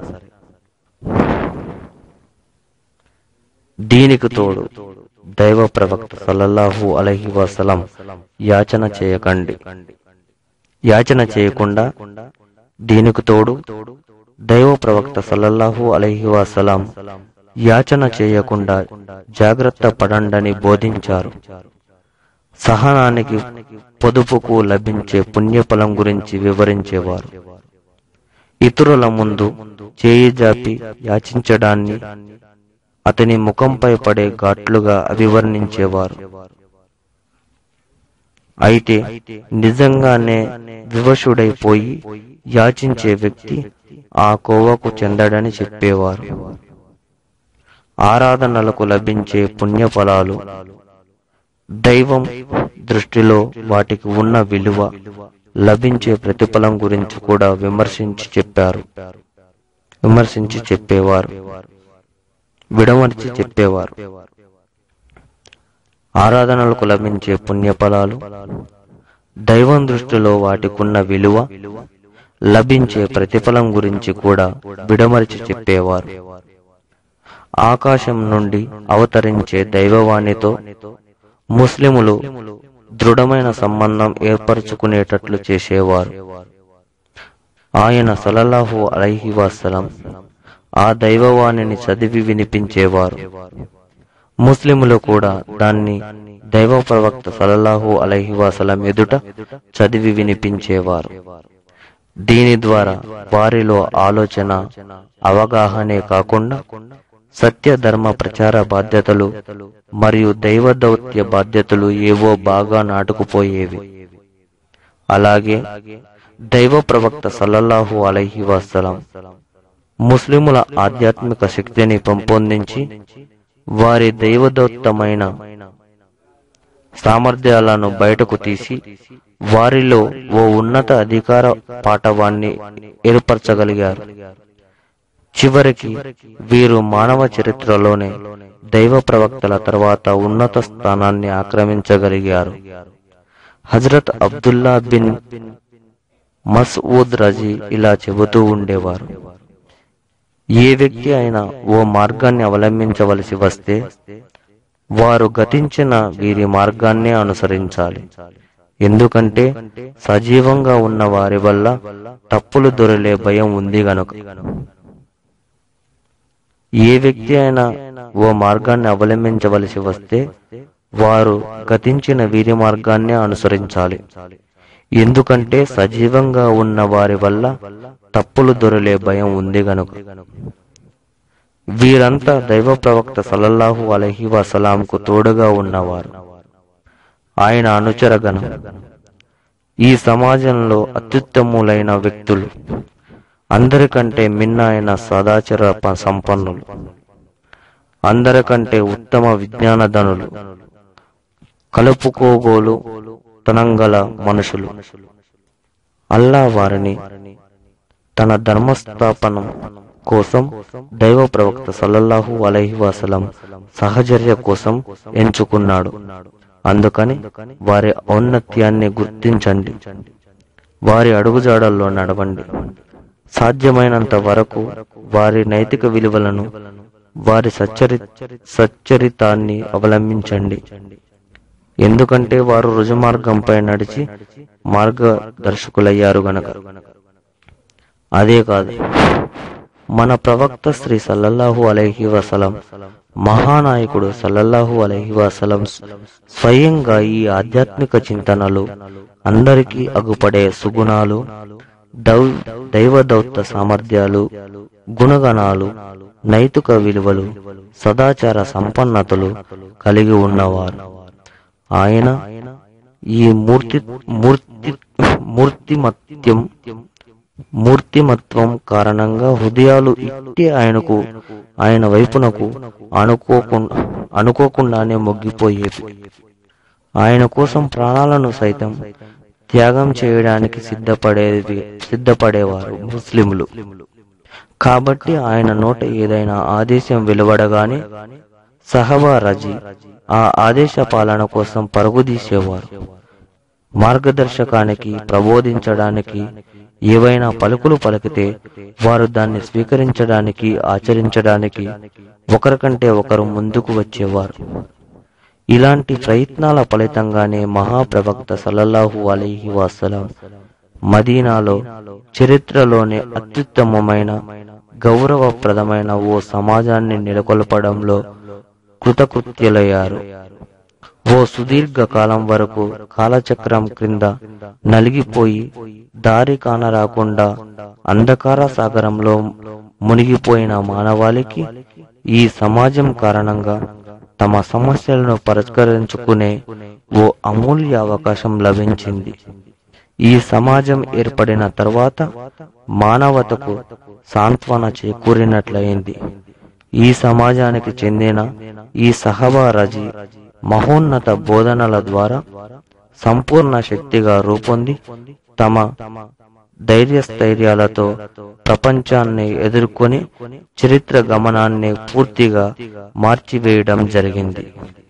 Speaker 1: దీనికి తోడు దైవ ప్రవక్త సల్లల్లాహు అలహి వసలం యాచన చేయకండి యాచన చేయకుండా దీనికి తోడు దైవ ప్రవక్త సల్లల్లాహు అలహి వసలం యాచన చేయకుండా జాగ్రత్త పడండని బోధించారు సహనానికి పొదుపుకు లభించే పుణ్యఫలం గురించి వివరించేవారు ఇతరుల ముందు చేయి జాపి యాచించడాన్ని అతని ముఖంపై పడే ఘాట్లుగా అభివర్ణించేవారు అయితే నిజంగానే వివశుడైపోయి యాచించే వ్యక్తి ఆ కోవకు చెందడని చెప్పేవారు ఆరాధనలకు లభించే పుణ్యఫలాలు దైవం దృష్టిలో వాటికి ఉన్న విలువ లభించే ప్రతిఫలం గురించి కూడా విమర్శించి చెప్పారు విమర్శించి చెప్పేవారు విడమర్చి చెప్పేవారు ఆరాధనలకు లభించే పుణ్యఫలాలు దైవం దృష్టిలో వాటికున్న విలువ లభించే ప్రతిఫలం గురించి కూడా విడమరిచి చెప్పేవారు ఆకాశం నుండి అవతరించే దైవవాణితో ముస్లిములు దృఢమైన సంబంధం ఏర్పరచుకునేటట్లు చేసేవారు ఆయన సలల్లాహు అలైహి వసలం ఆ దైవవాణిని చదివి వినిపించేవారు ముస్లిములు కూడా దాన్ని దైవ ప్రవక్త సలల్లాహు అలైహి వసలం ఎదుట చదివి వినిపించేవారు దీని ద్వారా వారిలో ఆలోచన అవగాహనే కాకుండా సత్య ధర్మ ప్రచార బాధ్యతలు మరియు దైవ దౌత్య బాధ్యతలు ఏవో బాగా నాటుకుపోయేవి అలాగే దైవ ప్రవక్త సల్లల్లాహు అలైహి వసలం ముస్లిముల ఆధ్యాత్మిక శక్తిని పెంపొందించి వారి దైవదౌత్తమైన సామర్థ్యాలను బయటకు తీసి వారిలో ఓ ఉన్నత అధికార పాఠవాన్ని ఏర్పరచగలిగారు చివరికి వీరు మానవ చరిత్రలోనే దైవ ప్రవక్తల తర్వాత ఉన్నత స్థానాన్ని ఆక్రమించగలిగారు హజరత్ అబ్దుల్లా బిన్ మస్ఊద్ రజీ ఇలా చెబుతూ ఉండేవారు ఏ వ్యక్తి అయినా ఓ మార్గాన్ని అవలంబించవలసి వస్తే వారు గతించిన వీరి మార్గాన్నే అనుసరించాలి ఎందుకంటే సజీవంగా ఉన్న వారి వల్ల తప్పులు దొరలే భయం ఉంది గనుక ఏ వ్యక్తి అయినా ఓ మార్గాన్ని అవలంబించవలసి వస్తే వారు గతించిన వీరి మార్గాన్నే అనుసరించాలి ఎందుకంటే సజీవంగా ఉన్న వారి వల్ల తప్పులు దొరలే భయం ఉంది గనుక వీరంతా దైవ ప్రవక్త సల్లల్లాహు అలహి వసలాంకు తోడుగా ఉన్నవారు ఆయన అనుచరగణం ఈ సమాజంలో అత్యుత్తములైన వ్యక్తులు అందరికంటే మిన్న అయిన సదాచర ప- సంపన్నులు అందరికంటే ఉత్తమ విజ్ఞానధనులు కలుపుకోగోలు తనంగల మనుషులు అల్లా వారిని తన ధర్మస్థాపనం కోసం దైవ ప్రవక్త సల్లల్లాహు అలైహి వసలం సహచర్య కోసం ఎంచుకున్నాడు అందుకని వారి ఔన్నత్యాన్ని గుర్తించండి వారి అడుగుజాడల్లో నడవండి సాధ్యమైనంత వరకు వారి నైతిక విలువలను వారి సచ్చరి సచ్చరితాన్ని అవలంబించండి ఎందుకంటే వారు రుజుమార్గంపై నడిచి మార్గదర్శకులయ్యారు గనక అదే కాదు మన ప్రవక్త శ్రీ సల్లల్లాహు అలైహి వసలం మహానాయకుడు సల్లల్లాహు అలైహి వసలం స్వయంగా ఈ ఆధ్యాత్మిక చింతనలు అందరికీ అగుపడే సుగుణాలు దౌ దైవదౌత్త సామర్థ్యాలు గుణగణాలు నైతిక విలువలు సదాచార సంపన్నతలు కలిగి ఉన్నవారు ఆయన ఈ మూర్తి మూర్తి మూర్తిమత్యం మూర్తిమత్వం కారణంగా హృదయాలు ఇట్టి ఆయనకు ఆయన వైపునకు అనుకోకుండా అనుకోకుండానే మొగ్గిపోయేవి ఆయన కోసం ప్రాణాలను సైతం త్యాగం చేయడానికి సిద్ధపడేది సిద్ధపడేవారు ముస్లింలు కాబట్టి ఆయన నోట ఏదైనా ఆదేశం వెలువడగానే సహబా రజీ ఆ ఆదేశ పాలన కోసం పరుగుదీసేవారు మార్గదర్శకానికి ప్రబోధించడానికి ఏవైనా పలుకులు పలికితే వారు దాన్ని స్వీకరించడానికి ఆచరించడానికి ఒకరికంటే ఒకరు ముందుకు వచ్చేవారు ఇలాంటి ప్రయత్నాల ఫలితంగానే మహాప్రవక్త సల్లల్లాహు అలైహి వసలం మదీనాలో చరిత్రలోనే అత్యుత్తమమైన గౌరవప్రదమైన ఓ సమాజాన్ని నెలకొల్పడంలో కృతకృత్యులయ్యారు ఓ సుదీర్ఘ కాలం వరకు కాలచక్రం క్రింద నలిగిపోయి దారి కానరాకుండా అంధకార సాగరంలో మునిగిపోయిన మానవాళికి ఈ సమాజం కారణంగా తమ సమస్యలను పరిష్కరించుకునే ఓ అమూల్య అవకాశం లభించింది ఈ సమాజం ఏర్పడిన తర్వాత మానవతకు సాంత్వన చేకూరినట్లయింది ఈ సమాజానికి చెందిన ఈ సహబా రజీ మహోన్నత బోధనల ద్వారా సంపూర్ణ శక్తిగా రూపొంది తమ ధైర్యస్థైర్యాలతో ప్రపంచాన్ని ఎదుర్కొని చరిత్ర గమనాన్ని పూర్తిగా మార్చివేయడం జరిగింది